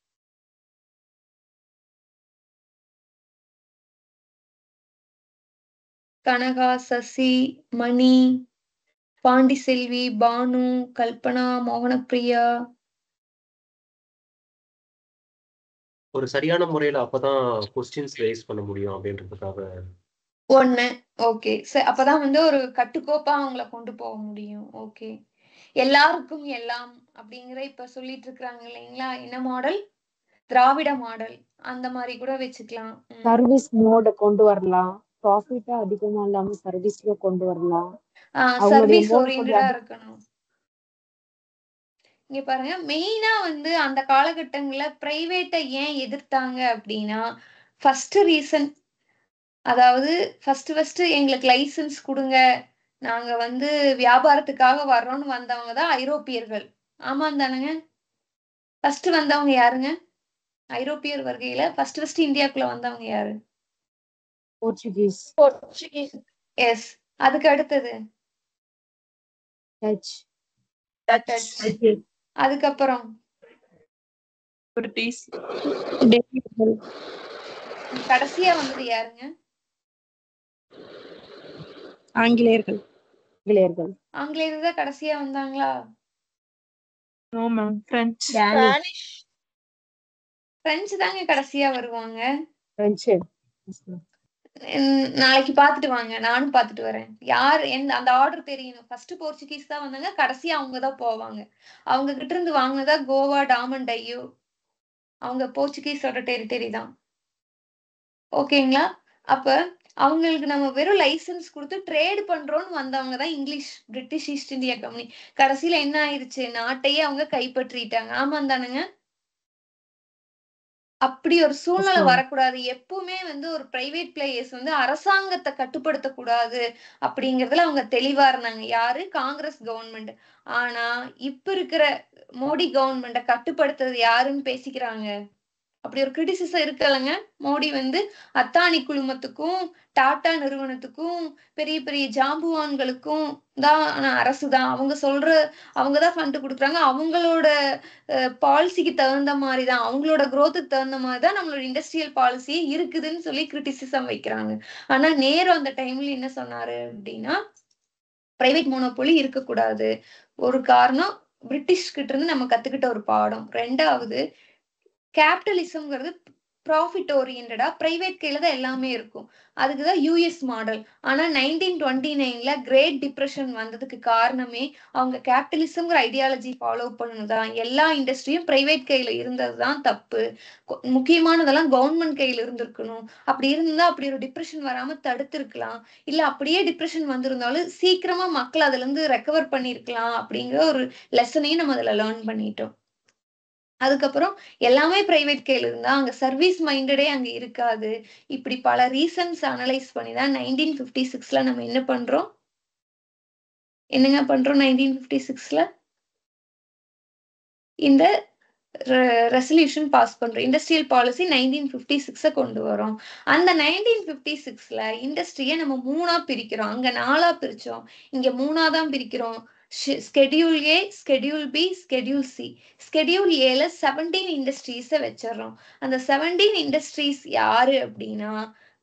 கனகா சசி மணி பாண்டிசெல்வி பானு கல்பனா மோகனப்பிரியா ஒரு சரியான முறையில அப்பதான் கொஸ்டின்ஸ் ரைஸ் பண்ண முடியும் அப்படின்றதுக்காக ஒண்ணு ஓகே அப்பதான் வந்து ஒரு கட்டுக்கோப்பா அவங்கள கொண்டு போக முடியும் ஓகே எல்லாருக்கும் எல்லாம் அப்படிங்கிற இப்ப சொல்லிட்டு இருக்கிறாங்க இல்லைங்களா என்ன மாடல் திராவிட மாடல் அந்த மாதிரி கூட வச்சுக்கலாம் சர்வீஸ் மோட கொண்டு வரலாம் ப்ராஃபிட்டா அதிகமா இல்லாம சர்வீஸ்ல கொண்டு வரலாம் சர்வீஸ் ஓரியன்டா இருக்கணும் இங்க பாருங்க மெயினா வந்து அந்த காலகட்டங்கள்ல பிரைவேட்டை ஏன் எதிர்த்தாங்க அப்படின்னா ஃபர்ஸ்ட் ரீசன் அதாவது ஃபர்ஸ்ட் ஃபர்ஸ்ட் எங்களுக்கு லைசன்ஸ் கொடுங்க நாங்க வந்து வியாபாரத்துக்காக வர்றோம்னு வந்தவங்க தான் ஐரோப்பியர்கள் ஆமா தானுங்க ஃபர்ஸ்ட் வந்தவங்க யாருங்க ஐரோப்பியர் வருகையில ஃபர்ஸ்ட் ஃபர்ஸ்ட் இந்தியாக்குள்ள வந்தவங்க யாரு போர்ச்சுகீஸ் போர்ச்சுகீஸ் எஸ் அதுக்கு அடுத்தது டச் அதுக்கப்புறம் பிரிட்டிஷ் கடைசியா வந்தது யாருங்க ஆங்கிலேயர்கள் ஆங்கிலேயர்கள் ஆங்கிலேயர் தான் கடைசியா வந்தாங்களா no ma'am French Spanish French தாங்க கடைசியா வருவாங்க பிரெஞ்சு உம் நாளைக்கு பாத்துட்டு வாங்க நானும் பாத்துட்டு வரேன் யார் எந்த அந்த ஆர்டர் தெரியணும் ஃபர்ஸ்ட் போர்ச்சுகீஸ் தான் வந்தாங்க கடைசியா அவங்க தான் போவாங்க அவங்க கிட்ட இருந்து வாங்கினதா கோவா டாமன் டையூ அவங்க போர்ச்சுகீஸோட டெரிட்டரி தான் ஓகேங்களா அப்ப அவங்களுக்கு நம்ம வெறும் லைசென்ஸ் கொடுத்து ட்ரேட் பண்றோம்னு வந்தவங்க தான் English British East India Company கடைசியில என்ன ஆயிருச்சு நாட்டையே அவங்க கைப்பற்றிட்டாங்க ஆமா தானுங்க அப்படி ஒரு சூழ்நிலை Yes, ma'am. வரக்கூடாது எப்பவுமே வந்து ஒரு பிரைவேட் பிளேயர்ஸ் வந்து அரசாங்கத்தை கட்டுப்படுத்த கூடாது அப்படிங்கறதுல அவங்க தெளிவா இருந்தாங்க யாரு காங்கிரஸ் கவர்மெண்ட் ஆனா இப்ப இருக்கிற மோடி கவர்மெண்ட கட்டுப்படுத்துறது யாருன்னு பேசிக்கிறாங்க அப்படி ஒரு கிரிட்டிசிசம் இருக்குல்லங்க மோடி வந்து அத்தானி குழுமத்துக்கும் டாடா நிறுவனத்துக்கும் பெரிய பெரிய ஜாம்புவான்களுக்கும் தான் அரசு தான் அவங்க சொல்ற அவங்க தான் ஃபண்ட் கொடுக்குறாங்க அவங்களோட பாலிசிக்கு தகுந்த மாதிரி தான் அவங்களோட growth-க்கு தகுந்த மாதிரி தான் நம்மளோட இண்டஸ்ட்ரியல் பாலிசி இருக்குதுன்னு சொல்லி கிரிட்டிசிசம் வைக்கிறாங்க ஆனா நேரு அந்த டைம்ல என்ன சொன்னாரு அப்படின்னா பிரைவேட் மோனோபோலி இருக்கக்கூடாது ஒரு காரணம் பிரிட்டிஷ் கிட்ட இருந்து நம்ம கத்துக்கிட்ட ஒரு பாடம் ரெண்டாவது கேபிட்டலிசம்ங்கிறது ப்ராஃபிட் ஓரியன்டா பிரைவேட் கையில தான் எல்லாமே இருக்கும் அதுக்குதான் யூஎஸ் மாடல் ஆனா நைன்டீன் டுவெண்ட்டி நைன்ல கிரேட் டிப்ரெஷன் வந்ததுக்கு காரணமே அவங்க கேபிட்டலிசம்ங்கிற ஐடியாலஜி ஃபாலோ பண்ணதுதான் எல்லா இண்டஸ்ட்ரியும் பிரைவேட் கையில இருந்ததுதான் தப்பு கொ- முக்கியமானதெல்லாம் கவர்மெண்ட் கையில இருந்திருக்கணும் அப்படி இருந்தா அப்படி ஒரு டிப்ரெஷன் வராம தடுத்திருக்கலாம் இல்ல அப்படியே டிப்ரெஷன் வந்திருந்தாலும் சீக்கிரமா மக்கள் அதுல இருந்து ரெக்கவர் பண்ணிருக்கலாம் அப்படிங்கிற ஒரு லெசனையும் நம்ம அதுல லேர்ன் பண்ணிட்டோம் அதுக்கப்புறம் எல்லாமே பிரைவேட் கையில இருந்தா அங்க சர்வீஸ் மைண்டடே அங்க இருக்காது இப்படி பல ரீசன்ஸ் அனலைஸ் பண்ணி தான் நைன்டீன் பிப்டி சிக்ஸ்ல நம்ம என்ன பண்றோம் என்னங்க பண்றோம் நைன்டீன் பிப்டி சிக்ஸ்ல இந்த ரெசல்யூஷன் பாஸ் பண்றோம் இண்டஸ்ட்ரியல் பாலிசி நைன்டீன் பிப்டி சிக்ஸ கொண்டு வரோம் அந்த நைன்டீன் பிப்டி சிக்ஸ்ல இண்டஸ்ட்ரியை நம்ம மூணா பிரிக்கிறோம் அங்க நாலா பிரிச்சோம் இங்க மூணா தான் பிரிக்கிறோம் schedule A schedule B schedule C schedule ஏல செவன்டீன் இண்டஸ்ட்ரீஸை வச்சிடுறோம் அந்த செவன்டீன் இண்டஸ்ட்ரீஸ் யாரு அப்படின்னா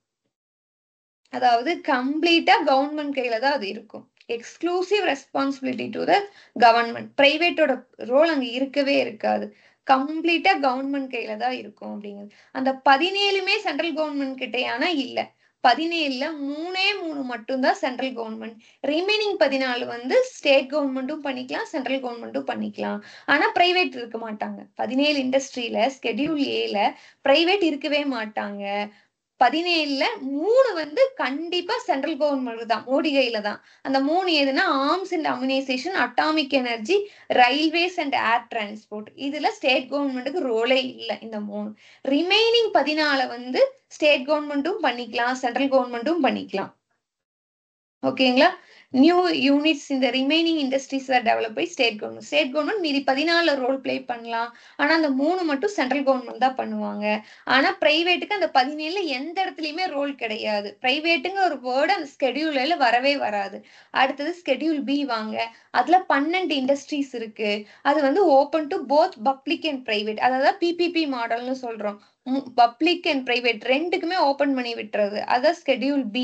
அதாவது கம்ப்ளீட்டா கவர்மெண்ட் கையில தான் அது இருக்கும் exclusive responsibility to the government பிரைவேட்டோட ரோல் அங்க இருக்கவே இருக்காது கம்ப்ளீட்டா கவர்மெண்ட் கையில தான் இருக்கும் அப்படிங்கிறது அந்த பதினேழுமே சென்ட்ரல் கவர்மெண்ட் கிட்டயானா இல்ல பதினேழுல மூணே மூணு மட்டும்தான் சென்ட்ரல் கவர்மெண்ட் ரிமைனிங் பதினாலு வந்து ஸ்டேட் கவர்மெண்ட்டும் பண்ணிக்கலாம் சென்ட்ரல் கவர்மெண்ட்டும் பண்ணிக்கலாம் ஆனா பிரைவேட் இருக்க மாட்டாங்க பதினேழு இண்டஸ்ட்ரியில ஸ்கெடியூல் ஏல பிரைவேட் இருக்கவே மாட்டாங்க பதினேழுல மூணு வந்து கண்டிப்பா சென்ட்ரல் கவர்மெண்ட் தான் மோடி கையில தான் அந்த மூணு எதுனா arms and ammunition atomic energy railways and air transport இதுல ஸ்டேட் கவர்மெண்ட்டுக்கு ரோலே இல்லை இந்த மூணு ரிமைனிங் பதினால வந்து ஸ்டேட் கவர்மெண்ட்டும் பண்ணிக்கலாம் சென்ட்ரல் கவர்மெண்ட்டும் பண்ணிக்கலாம் ஓகேங்களா நியூ யூனிட்ஸ் இந்த remaining industries develop by state government state government மீதி பதினாலு ரோல் ப்ளே பண்ணலாம் ஆனா அந்த மூணு மட்டும் சென்ட்ரல் கவர்மெண்ட் தான் பண்ணுவாங்க ஆனா பிரைவேட்டுக்கு அந்த பதினேழுல எந்த இடத்துலயுமே ரோல் கிடையாது பிரைவேட்டுங்க ஒரு வேர்டு அந்த ஸ்கெடியூல்ல வரவே வராது அடுத்தது ஸ்கெடியூல் பி வாங்க அதுல பன்னெண்டு இண்டஸ்ட்ரீஸ் இருக்கு அது வந்து open to both public and private அதாவது பிபிபி மாடல்னு சொல்றோம் பப்ளிக் அண்ட் பிரைவேட் ரெண்டுக்குமே ஓபன் பண்ணி விட்டுறது அதான் schedule B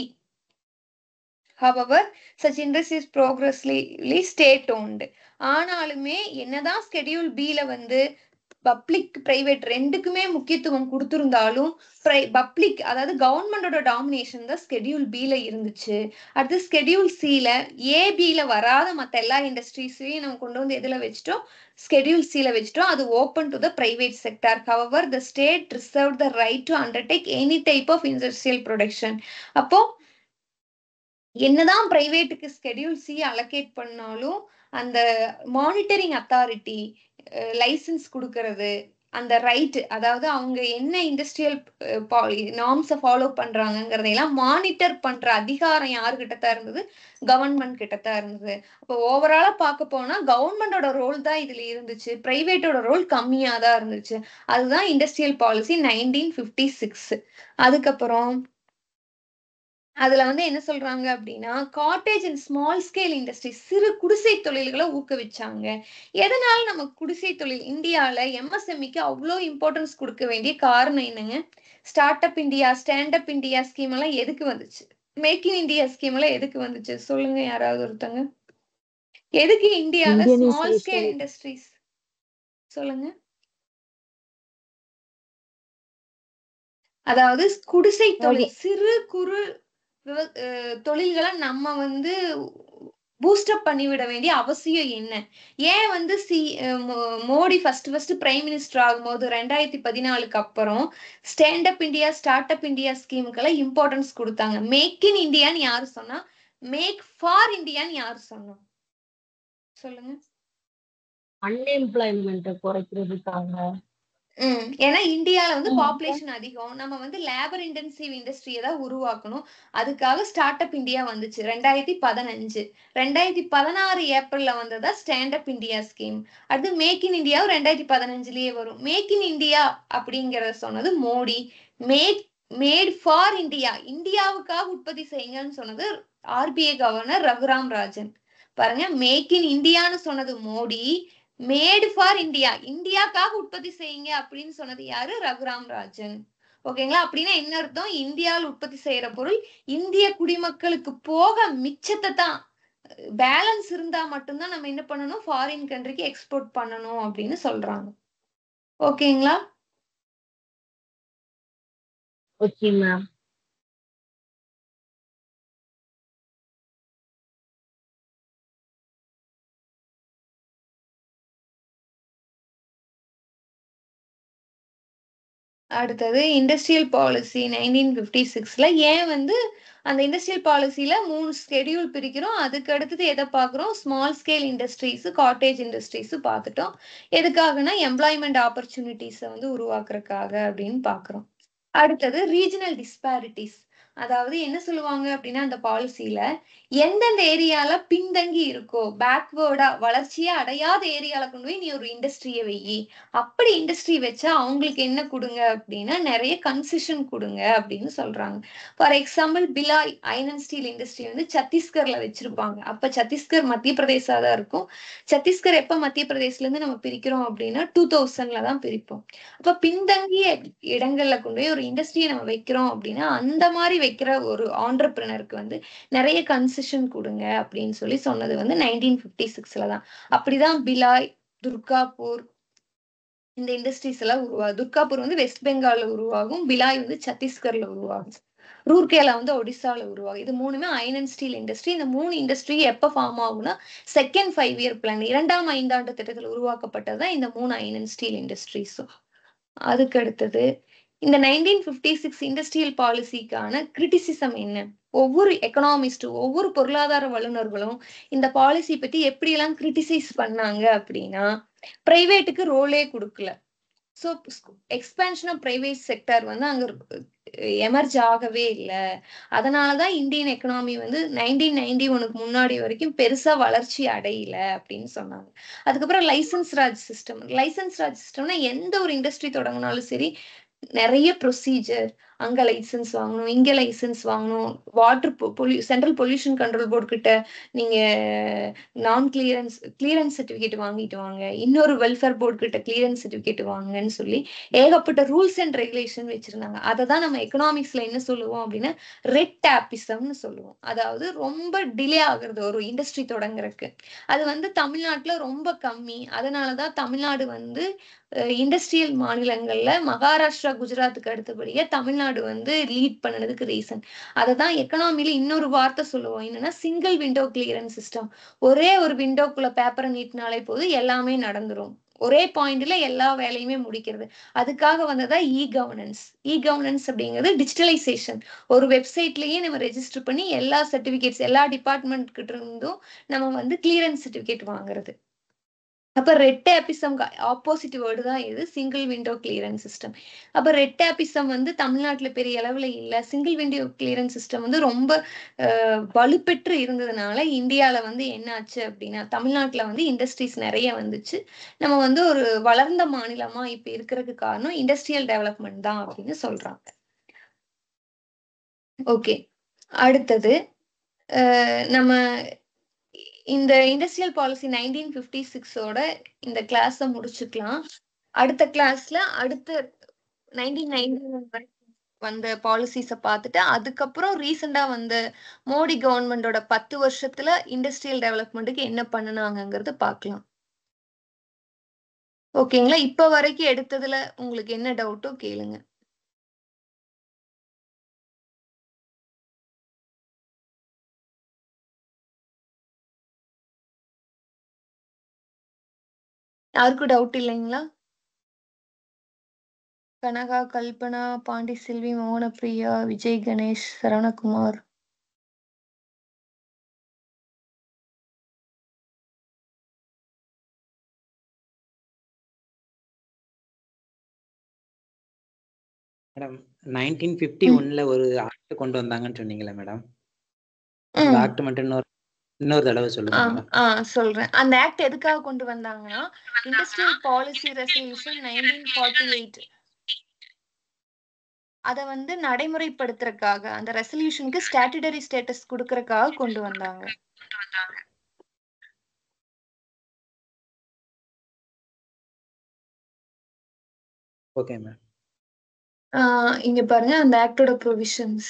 However, such industries progressively state owned. ஆனாலுமே என்னதான் ஸ்கெடியூல் பில வந்து பப்ளிக் பிரைவேட் ரெண்டுக்குமே முக்கியத்துவம் கொடுத்திருந்தாலும் பப்ளிக் அதாவது கவர்மெண்டோட டாமினேஷன் தான் ஸ்கெடியூல் பில இருந்துச்சு அடுத்து ஸ்கெடியூல் சில ஏபில வராத மத்த எல்லா இண்டஸ்ட்ரீஸையும் நம்ம கொண்டு வந்து எதுல வச்சுட்டோம் ஸ்கெடியூல் சில வச்சுட்டோம் அது open to the private sector however the state reserve the right to undertake any type of industrial production அப்போ என்னதான் பிரைவேட்டுக்கு ஸ்கெடியூல் சி அலோகேட் பண்ணாலும் அந்த மானிட்டரிங் அத்தாரிட்டி லைசன்ஸ் கொடுக்கறது அந்த ரைட் அதாவது அவங்க என்ன இண்டஸ்ட்ரியல் நார்ம்ஸை ஃபாலோ பண்றாங்கங்கிறதையெல்லாம் மானிட்டர் பண்ற அதிகாரம் யாருக்கிட்ட தான் இருந்தது கவர்மெண்ட் கிட்ட தான் இருந்தது அப்போ ஓவராலா பார்க்க போனா கவர்மெண்டோட ரோல் தான் இதுல இருந்துச்சு பிரைவேட்டோட ரோல் கம்மியா தான் இருந்துச்சு அதுதான் industrial policy nineteen fifty six அதுக்கப்புறம் அதுல வந்து என்ன சொல்றாங்க அப்படின்னா cottage and small scale industry சிறு குடிசை தொழில்களை ஊக்குவிச்சாங்க எதனால நம்ம குடிசை தொழில் இந்தியால எம்எஸ்எம்இக்கு அவ்வளோ இம்பார்ட்டன்ஸ் கொடுக்க வேண்டிய காரணம் என்னங்க start up India stand up India scheme எல்லாம் எதுக்கு வந்துச்சு மேக் இன் இந்தியா ஸ்கீம் எல்லாம் எதுக்கு வந்துச்சு சொல்லுங்க யாராவது ஒருத்தங்க எதுக்கு இந்தியால ஸ்மால் ஸ்கேல் Indianization. இண்டஸ்ட்ரீஸ் சொல்லுங்க அதாவது குடிசை தொழில் சிறு குறு விவ- அஹ் தொழில்களை நம்ம வந்து பூஸ்டப் பண்ணிவிட வேண்டிய அவசியம் என்ன ஏன் வந்து சி அஹ் மோ- Modi first first prime minister ஆகும்போது ரெண்டாயிரத்தி பதினாலுக்கு அப்புறம் stand up India start up India ஸ்கீமுக்கெல்லாம் இம்பார்ட்டன்ஸ் கொடுத்தாங்க மேக் இன் இந்தியான்னு யாரு சொன்னா மேக் ஃபார் இந்தியான்னு யாரு சொன்னா சொல்லுங்க அன்எம்ப்ளாய்மெண்ட் குறைக்கிறதுக்காக ம் ஏன்னா இந்தியால வந்து ம். பாப்புலேஷன் அதிகம் நம்ம வந்து லேபர் இன்டென்சிவ் இண்டஸ்ட்ரியை தான் உருவாக்கணும் அதுக்காக ஸ்டார்ட் அப் இந்தியா வந்துச்சு ரெண்டாயிரத்தி பதினஞ்சு ரெண்டாயிரத்தி பதினாறு ஏப்ரல்ல வந்ததா ஸ்டாண்ட் அப் இந்தியா ஸ்கீம் அடுத்து மேக் இன் இந்தியாவும் ரெண்டாயிரத்தி பதினஞ்சுலயே வரும் மேக் இன் இந்தியா அப்படிங்கறத சொன்னது Modi make made for India இந்தியாவுக்காக உற்பத்தி செய்யுங்கன்னு சொன்னது ஆர்பிஐ கவர்னர் ரகுராம் ராஜன் பாருங்க மேக் இன் இந்தியான்னு சொன்னது மோடி மேடு ஃபார் இந்தியா இந்தியாக்காக உற்பத்தி செய்யுங்க அப்படின்னு சொன்னது யாரு ரகுராம் ராஜன் ஓகேங்களா அப்படின்னா என்ன அர்த்தம் இந்தியாவில் உற்பத்தி செய்யற பொருள் இந்திய குடிமக்களுக்கு போக மிச்சத்தை தான் பேலன்ஸ் இருந்தா மட்டும்தான் நம்ம என்ன பண்ணணும் ஃபாரின் கண்ட்ரிக்கு எக்ஸ்போர்ட் பண்ணணும் அப்படின்னு சொல்றாங்க ஓகேங்களா ஓகே மேம் அடுத்தது இண்டஸ்ட்ரியல் பாலிசி நைன்டீன் பிப்டி சிக்ஸ்ல ஏன் வந்து அந்த இண்டஸ்ட்ரியல் பாலிசில மூணு ஸ்கெடியூல் பிரிக்கிறோம் அதுக்கு அடுத்தது எதை பார்க்குறோம் small scale industries cottage industries பார்த்துட்டோம் எதுக்காகனா எம்ப்ளாய்மெண்ட் ஆப்பர்ச்சுனிட்டிஸை வந்து உருவாக்குறதுக்காக அப்படின்னு பார்க்குறோம் அடுத்தது ரீஜனல் டிஸ்பாரிட்டிஸ் அதாவது என்ன சொல்லுவாங்க அப்படின்னா அந்த பாலிசியில எந்தெந்த ஏரியால பின்தங்கி இருக்கோ பேக்வேர்டா வளர்ச்சியே அடையாத ஏரியால கொண்டு போய் நீ ஒரு இண்டஸ்ட்ரியை வெயி அப்படி இண்டஸ்ட்ரி வச்சா அவங்களுக்கு என்ன கொடுங்க அப்படின்னா நிறைய கன்செஷன் கொடுங்க அப்படின்னு சொல்றாங்க for example Bhilai iron and steel industry வந்து சத்தீஸ்கர்ல வச்சிருப்பாங்க அப்ப சத்தீஸ்கர் மத்திய பிரதேசா தான் இருக்கும் சத்தீஸ்கர் எப்ப மத்திய பிரதேசல இருந்து நம்ம பிரிக்கிறோம் அப்படின்னா டூ தௌசண்ட்ல தான் பிரிப்போம் அப்ப பின்தங்கிய இடங்கள்ல கொண்டு போய் ஒரு இண்டஸ்ட்ரியை நம்ம வைக்கிறோம் அப்படின்னா அந்த மாதிரி வைக்கிற ஒரு ஆண்டர்பிரினருக்கு வந்து நிறைய கன்செஷன் கொடுங்க அப்படின்னு சொல்லி சொன்னது வந்து நைன்டீன் பிப்டி சிக்ஸ்ல தான் அப்படிதான் பிலாய் துர்காப்பூர் இந்த இண்டஸ்ட்ரீஸ் எல்லாம் உருவாகும் துர்காப்பூர் வந்து வெஸ்ட் பெங்கால்ல உருவாகும் பிலாய் வந்து சத்தீஸ்கர்ல உருவாகும் ரூர்கேலா வந்து ஒடிசால உருவாகும் இது மூணுமே அயன் அண்ட் ஸ்டீல் இண்டஸ்ட்ரி இந்த மூணு இண்டஸ்ட்ரி எப்ப ஃபார்ம் ஆகும்னா செகண்ட் ஃபைவ் இயர் பிளான் இரண்டாம் ஐந்தாண்டு திட்டத்தில் உருவாக்கப்பட்டதுதான் இந்த மூணு அயன் அண்ட் ஸ்டீல் இண்டஸ்ட்ரீஸும் அதுக்கு அடுத்தது இந்த நைன்டீன் பிப்டி சிக்ஸ் இண்டஸ்ட்ரியல் பாலிசிக்கான கிரிட்டிசிசம் என்ன ஒவ்வொரு எக்கனாமிஸ்டும் ஒவ்வொரு பொருளாதார வல்லுநர்களும் இந்த பாலிசி பத்தி எப்படியெல்லாம் கிரிட்டிசைஸ் பண்ணாங்க அப்படின்னா பிரைவேட்டுக்கு ரோலே கொடுக்கல so expansion of private sector வந்து அங்க எமர்ஜ் ஆகவே இல்லை அதனாலதான் இந்தியன் எக்கனாமி வந்து நைன்டீன் நைன்டி ஒனுக்கு முன்னாடி வரைக்கும் பெருசா வளர்ச்சி அடையல அப்படின்னு சொன்னாங்க அதுக்கப்புறம் licence Raj system licence Raj சிஸ்டம்னா எந்த ஒரு இண்டஸ்ட்ரி தொடங்கினாலும் சரி நிறைய ப்ரொசீஜர் அங்க லைசன்ஸ் வாங்கணும் இங்க லைசன்ஸ் வாங்கணும் வாட்டர் பொல்யூ சென்ட்ரல் பொல்யூஷன் கண்ட்ரோல் போர்டு கிட்ட நீங்க நான் கிளியரன்ஸ் கிளியரன்ஸ் சர்டிபிகேட் வாங்கிட்டு வாங்க இன்னொரு வெல்ஃபேர் போர்டு கிட்ட கிளியரன்ஸ் சர்டிபிகேட் வாங்கன்னு சொல்லி ஏகப்பட்ட ரூல்ஸ் அண்ட் ரெகுலேஷன் வச்சிருந்தாங்க அதை தான் நம்ம எக்கனாமிக்ஸ்ல என்ன சொல்லுவோம் அப்படின்னா ரெட் டேப்பிசம்னு சொல்லுவோம் அதாவது ரொம்ப டிலே ஆகுறது ஒரு இண்டஸ்ட்ரி தொடங்குறதுக்கு அது வந்து தமிழ்நாட்டுல ரொம்ப கம்மி அதனாலதான் தமிழ்நாடு வந்து இண்டஸ்ட்ரியல் மாநிலங்கள்ல மகாராஷ்டிரா குஜராத்துக்கு அடுத்தபடியே தமிழ்நாடு வந்து லீட் பண்ணதுக்கு ரீசன் அதை தான் எக்கனாமில இன்னொரு வார்த்தை சொல்லுவோம் என்னன்னா சிங்கிள் விண்டோ கிளியரன்ஸ் சிஸ்டம் ஒரே ஒரு விண்டோக்குள்ள பேப்பரை நீட்டினாலே போதும் எல்லாமே நடந்துரும் ஒரே பாயிண்ட்ல எல்லா வேலையுமே முடிக்கிறது அதுக்காக வந்ததா இ கவர்னன்ஸ் இ கவர்னன்ஸ் அப்படிங்கிறது டிஜிட்டலைசேஷன் ஒரு வெப்சைட்லயே நம்ம ரெஜிஸ்டர் பண்ணி எல்லா சர்டிபிகேட்ஸ் எல்லா டிபார்ட்மெண்ட் கிட்ட இருந்தும் நம்ம வந்து கிளியரன்ஸ் சர்டிபிகேட் வாங்குறது அப்ப ரெட் டேபிசம் ஆப்போசிட் வேர்டு தான் இது சிங்கிள் விண்டோ கிளியரன்ஸ் சிஸ்டம் அப்ப ரெட் டேபிசம் வந்து தமிழ்நாட்டுல பெரிய அளவுல இல்ல சிங்கிள் விண்டோ கிளியரன்ஸ் சிஸ்டம் வந்து ரொம்ப வலுப்பெற்று இருந்ததுனால இந்தியால வந்து என்ன ஆச்சு அப்படின்னா தமிழ்நாட்டுல வந்து இண்டஸ்ட்ரீஸ் நிறைய வந்துச்சு நம்ம வந்து ஒரு வளர்ந்த மாநிலமா இப்ப இருக்கிறதுக்கு காரணம் இண்டஸ்ட்ரியல் டெவலப்மெண்ட் தான் அப்படின்னு சொல்றாங்க ஓகே அடுத்தது அஹ் நம்ம இந்த இண்டஸ்ட்ரியல் பாலிசி நைன்டீன் ஃபிஃப்டி சிக்ஸோட இந்த கிளாஸை முடிச்சுக்கலாம் அடுத்த கிளாஸ்ல அடுத்த நைன்டீன் நைன்டி வந்த பாலிசிஸை பார்த்துட்டு அதுக்கப்புறம் ரீசெண்டா வந்த மோடி கவர்மெண்டோட பத்து வருஷத்துல இண்டஸ்ட்ரியல் டெவலப்மெண்ட்டுக்கு என்ன பண்ணுனாங்கங்கிறத பார்க்கலாம் ஓகேங்களா இப்ப வரைக்கும் எடுத்ததுல உங்களுக்கு என்ன டவுட்டோ கேளுங்க யாருக்கும் டவுட் இல்லைங்களா Kanaka Kalpana Pandi Selvi Mohanapriya Vijay Ganesh Saravanakumar madam nineteen fifty ம். ஒன்ல ஒரு ஆக்ட் கொண்டு வந்தாங்கன்னு சொன்னீங்களே மேடம் ம். அந்த ஆக்ட் மட்டும் இன்னொரு இன்னொரு தடவை ஆ சொல்லுங்க மேடம் ஆ சொல்றேன் அந்த ஆக்ட் எதுக்காக கொண்டு வந்தாங்கன்னா industrial policy resolution nineteen forty eight அத வந்து நடைமுறைப்படுத்துறதுக்காக அந்த ரெசல்யூஷனுக்கு ஸ்டாட்டுடரி ஸ்டேட்டஸ் கொடுக்கறதுக்காக கொண்டு வந்தாங்க ஓகே மேம் ஆ, இங்க பாருங்க அந்த ஆக்டோட ப்ரொவிஷன்ஸ்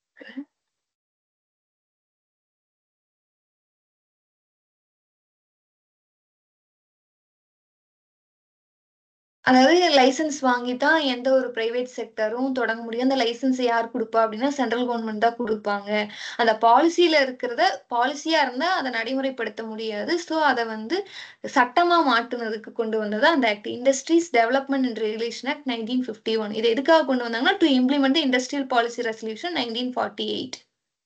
அதாவது லைசென்ஸ் வாங்கி தான் எந்த ஒரு பிரைவேட் செக்டரும் தொடங்க முடியும் அந்த லைசென்ஸ் யார் கொடுப்பா அப்படின்னா சென்ட்ரல் கவர்மெண்ட் தான் கொடுப்பாங்க அந்த பாலிசியில இருக்கிறத பாலிசியா இருந்தா அதை நடைமுறைப்படுத்த முடியாது ஸோ அதை வந்து சட்டமா மாட்டுனதுக்கு கொண்டு வந்தது அந்த act industries development and regulation act nineteen fifty one இது எதுக்காக கொண்டு வந்தாங்கன்னா to implement industrial policy resolution nineteen forty eight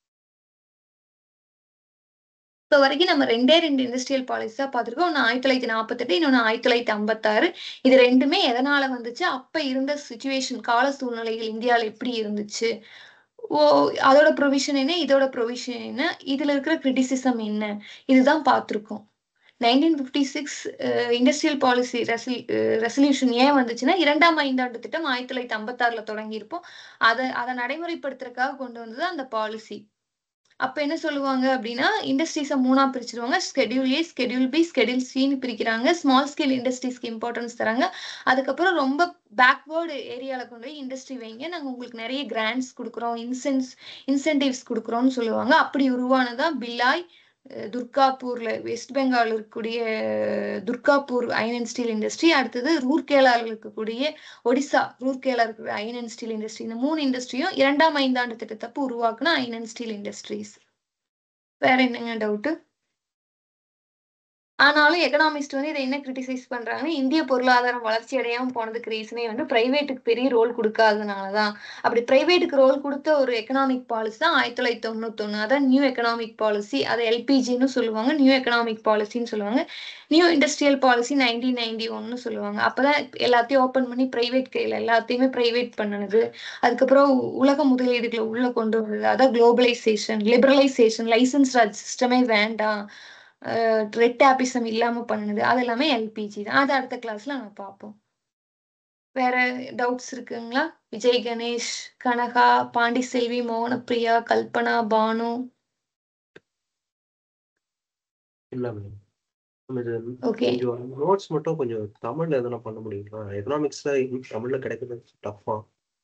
இப்போ வரைக்கும் நம்ம ரெண்டே ரெண்டு இண்டஸ்ட்ரியல் பாலிசி தான் பார்த்துருக்கோம் ஒன்று ஆயிரத்தி தொள்ளாயிரத்தி நாற்பத்தெட்டு இன்னொன்று ஆயிரத்தி தொள்ளாயிரத்தி ஐம்பத்தாறு இது ரெண்டுமே எதனால வந்துச்சு அப்ப இருந்த சுச்சுவேஷன் கால சூழ்நிலைகள் இந்தியாவில் எப்படி இருந்துச்சு ஓ அதோட ப்ரொவிஷன் என்ன இதோட ப்ரொவிஷன் என்ன இதுல இருக்கிற கிரிட்டிசிசம் என்ன இதுதான் பார்த்துருக்கோம் nineteen fifty six industrial policy resolution ஏன் வந்துச்சுன்னா இரண்டாம் ஐந்தாண்டு திட்டம் ஆயிரத்தி தொள்ளாயிரத்தி ஐம்பத்தாறுல தொடங்கியிருப்போம் அதை அதை நடைமுறைப்படுத்துறதுக்காக கொண்டு வந்தது அந்த பாலிசி அப்ப என்ன சொல்லுவாங்க அப்படின்னா இண்டஸ்ட்ரீஸை மூணா பிரிச்சிருவாங்க schedule A schedule B schedule சின்னு பிரிக்கிறாங்க ஸ்மால் ஸ்கேல் இண்டஸ்ட்ரீஸ்க்கு இம்பார்ட்டன்ஸ் தராங்க அதுக்கப்புறம் ரொம்ப பேக்வேர்டு ஏரியால கொண்டு போய் இண்டஸ்ட்ரி வைங்க நாங்க உங்களுக்கு நிறைய கிராண்ட்ஸ் கொடுக்குறோம் இன்சென்ஸ் இன்சென்டிவ்ஸ் கொடுக்குறோம்னு சொல்லுவாங்க அப்படி உருவானதான் பில்லாய் அஹ் துர்காப்பூர்ல வெஸ்ட் பெங்கால் இருக்கக்கூடிய அஹ், Durgapur iron and steel industry அடுத்தது ரூர்கேலாவில் இருக்கக்கூடிய ஒடிசா ரூர்கேலா இருக்கிற அயன் அண்ட் ஸ்டீல் இண்டஸ்ட்ரி இந்த மூணு இண்டஸ்ட்ரியும் இரண்டாம் ஐந்தாண்டு திட்டத்தப்ப உருவாக்குன அயன் அண்ட் ஸ்டீல் இண்டஸ்ட்ரீஸ் வேற என்னங்க டவுட் ஆனாலும் எக்கனாமிஸ்ட் வந்து இதை என்ன கிரிட்டிசைஸ் பண்றாங்கன்னா இந்திய பொருளாதாரம் வளர்ச்சி அடையாம போனதுக்கு ரீசனே வந்து பிரைவேட்டுக்கு பெரிய ரோல் கொடுக்காதனாலதான் அப்படி பிரைவேட்டுக்கு ரோல் கொடுத்த ஒரு எக்கனாமிக் பாலிசி தான் ஆயிரத்தி தொள்ளாயிரத்தி தொண்ணூத்தொன்னு அதான் நியூ எக்கனாமிக் பாலிசி அதை எல்பிஜின்னு சொல்லுவாங்க நியூ எக்கனாமிக் பாலிசின்னு சொல்லுவாங்க new industrial policy nineteen ninety ஒன்னு சொல்லுவாங்க அப்பதான் எல்லாத்தையும் ஓபன் பண்ணி பிரைவேட் கையில எல்லாத்தையுமே பிரைவேட் பண்ணுனது அதுக்கப்புறம் உலக முதலீடுகளை உள்ள கொண்டு வந்தது அதான் குளோபலைசேஷன் லிபரலைசேஷன் லைசன்ஸ் ராஜ் சிஸ்டமே வேண்டாம் ரெட் டேபிசம் இல்லாம பண்ணுனது அது எல்லாமே எல்பிஜி தான் அது அடுத்த கிளாஸ்ல நம்ம பார்ப்போம் வேற டவுட்ஸ் இருக்குங்களா விஜய் கணேஷ் கனகா பாண்டிசெல்வி மோகனப்பிரியா கல்பனா பானு இல்ல மேம் நம்ம இது ஓகே கொஞ்சம் நோட்ஸ் மட்டும் கொஞ்சம் தமிழ்ல எதனா பண்ண முடியுங்களா எக்கனாமிக்ஸ்ல தமிழ்ல கிடைக்கிறது டஃப்பா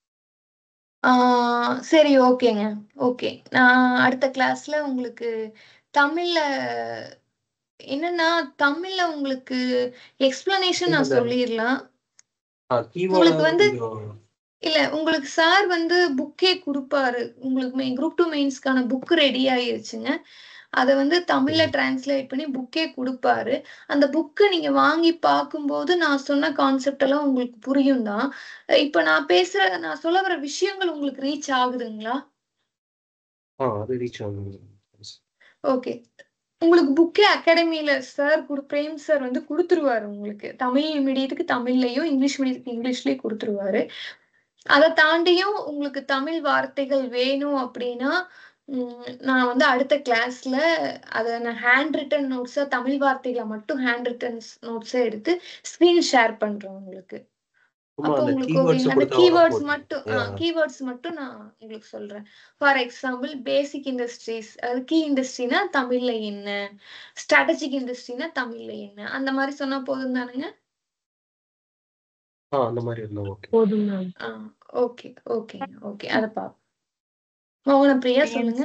ஆஹ் சரி ஓகேங்க ஓகே நான் அடுத்த கிளாஸ்ல உங்களுக்கு தமிழ்ல என்னன்னா தமிழ்ல உங்களுக்கு எக்ஸ்பிளனேஷன் நான் இல்ல. சொல்லிடலாம் கீவேர்டு உங்களுக்கு வந்து கொஞ்சம் இல்ல உங்களுக்கு சார் வந்து புக்கே கொடுப்பாரு உங்களுக்கு குரூப் டூ மெயின்ஸ்க்கான புக் ரெடி ஆயிருச்சுங்க அதை வந்து தமிழ்ல டிரான்ஸ்லேட் பண்ணி புக்கே கொடுப்பாரு அந்த புக்கை நீங்க வாங்கி பார்க்கும்போது நான் சொன்ன கான்செப்ட் எல்லாம் உங்களுக்கு புரியும் தான் இப்ப நான் பேசுற நான் சொல்ல வர விஷயங்கள் உங்களுக்கு ரீச் ஆகுதுங்களா ஆ அது ரீச் ஆகும் ஓகே உங்களுக்கு புக்கே அகாடமியில சார் குடு பிரேம் சார் வந்து கொடுத்துருவாரு உங்களுக்கு தமிழ் மீடியத்துக்கு தமிழ்லயும் இங்கிலீஷ் மீடியத்துக்கு இங்கிலீஷ்லயும் கொடுத்துருவாரு அதை தாண்டியும் உங்களுக்கு தமிழ் வார்த்தைகள் வேணும் அப்படின்னா உம், நான் வந்து அடுத்த கிளாஸ்ல அதை நான் ஹேண்ட் ரிட்டன் நோட்ஸா தமிழ் வார்த்தைகளை மட்டும் ஹேண்ட் ரிட்டன் நோட்ஸா எடுத்து ஸ்கிரீன் ஷேர் பண்றேன் உங்களுக்கு சும்மா அப்போ அந்த உங்களுக்கு கீவேர்ட்ஸ் ஓகேங்களா அந்த கொடுத்தா கீவேர்ட்ஸ் போதும் மட்டும் Yeah. கீவேர்ட்ஸ் மட்டும் நான் உங்களுக்கு சொல்றேன் ஃபார் எக்ஸாம்பிள் பேசிக் இண்டஸ்ட்ரீஸ் அது கீ இண்டஸ்ட்ரினா தமிழ்ல என்ன ஸ்ட்ராட்டஜிக் இண்டஸ்ட்ரினா தமிழ்ல என்ன அந்த மாதிரி சொன்னா போதும் தானுங்க ஆ அந்த மாதிரி இருந்தா ஓகே போதும் மேம் ஆ ஓகே ஓகேங்க ஓகே அதை பா மோகன பிரியா சொல்லுங்க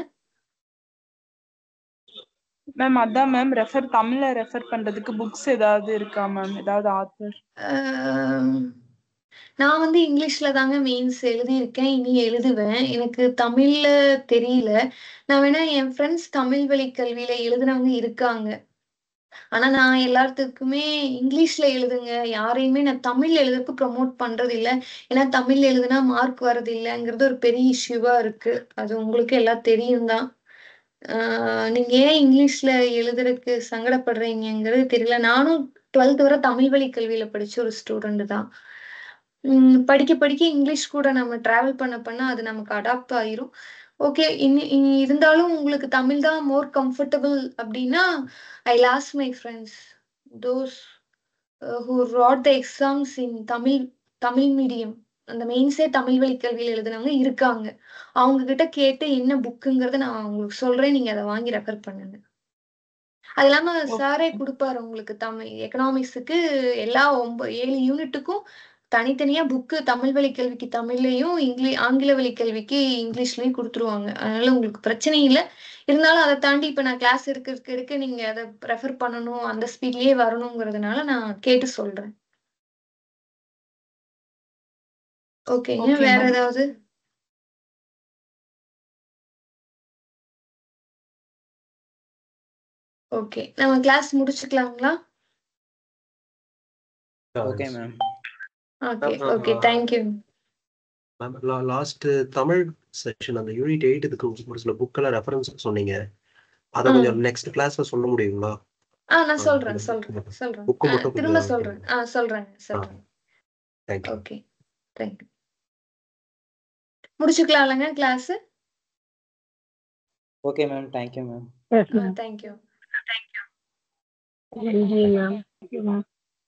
மேம் அதான் மேம் ரெஃபர் தமிழ்ல ரெஃபர் பண்றதுக்கு புக்ஸ் ஏதாவது இருக்கா மேம் ஏதாவது ஆத்தர் ஆம், நான் வந்து இங்கிலீஷ்ல தாங்க மெயின்ஸ் எழுதியிருக்கேன் இனி எழுதுவேன் எனக்கு தமிழ்ல தெரியல நான் வேணா என் ஃப்ரெண்ட்ஸ் தமிழ் வழி கல்வியில எழுதுனவங்க இருக்காங்க ஆனா நான் எல்லாத்துக்குமே இங்கிலீஷ்ல எழுதுங்க யாரையுமே நான் தமிழ்ல எழுதுறதுக்கு ப்ரொமோட் பண்றது இல்ல ஏன்னா தமிழ்ல எழுதுனா மார்க் வர்றது இல்லைங்கிறது ஒரு பெரிய இஷ்யூவா இருக்கு அது உங்களுக்கு எல்லாம் தெரியும் தான் ஆஹ் நீங்க ஏன் இங்கிலீஷ்ல எழுதுறதுக்கு சங்கடப்படுறீங்கங்கிறது தெரியல நானும் டுவெல்த் வரை தமிழ் வழி கல்வியில படிச்ச ஒரு ஸ்டூடெண்ட் தான் உம் படிக்க படிக்க இங்கிலீஷ் கூட நம்ம டிராவல் பண்ண பண்ண அது நமக்கு அடாப்ட் ஆயிரும் ஓகே இனி இனி இருந்தாலும் உங்களுக்கு தமிழ் தான் மோர் கம்ஃபர்டபுள் அப்படின்னா I lost my friends those who wrote the exams in Tamil Tamil medium அந்த மெயின்ஸே தமிழ் வழி கல்வியில் எழுதுனவங்க இருக்காங்க அவங்க கிட்ட கேட்டு என்ன புக்குங்கிறத நான் உங்களுக்கு சொல்றேன் நீங்க அதை வாங்கி ரெஃபர் பண்ணுங்க அது இல்லாம சாரே கொடுப்பாரு உங்களுக்கு தமிழ் எக்கனாமிக்ஸுக்கு எல்லா ஒன்பது ஏழு யூனிட்டுக்கும் தனித்தனியா புக்கு தமிழ் வழி கல்விக்கு தமிழ்லயும் இங்கிலீஷ் ஆங்கில வழி கல்விக்கு இங்கிலீஷ்லயும் கொடுத்துருவாங்க அதனால உங்களுக்கு பிரச்சனை இல்லை இருந்தாலும் அதை தாண்டி இப்ப நான் கிளாஸ் இருக்க இருக்க நீங்க அதை ரெஃபர் பண்ணணும் அந்த ஸ்பீட்லயே வரணுங்கிறதுனால நான் கேட்டு சொல்றேன் ஓகேங்க Okay, வேற ma'am. ஏதாவது ஓகே நம்ம கிளாஸ் முடிச்சுக்கலாங்களா okay ma'am okay Ma'am, okay uh, thank you ma'am last Tamil section அந்த யூனிட் எயிட் இதுக்கு ஒரு சில புக்கெல்லாம் ரெஃபரன்ஸ் சொன்னீங்க அதை ஆ. கொஞ்சம் நெக்ஸ்ட் கிளாஸ்ல சொல்ல முடியுங்களா ஆ நான் ஆ, சொல்றேன் இந்த சொல்றேன் book சொல்றேன் book ஆ, மட்டும் திரும்ப கொஞ்சம் சொல்றேன் ஆ சொல்றேன் சொல்றேன் தேங்க்யூ ஓகே தேங்க்யூ முடிச்சுக்கலாம் இல்லைங்க class okay ma'am thank you ma'am yes ma'am thank you நன்றி மேம் தேங்க்யூ மேம்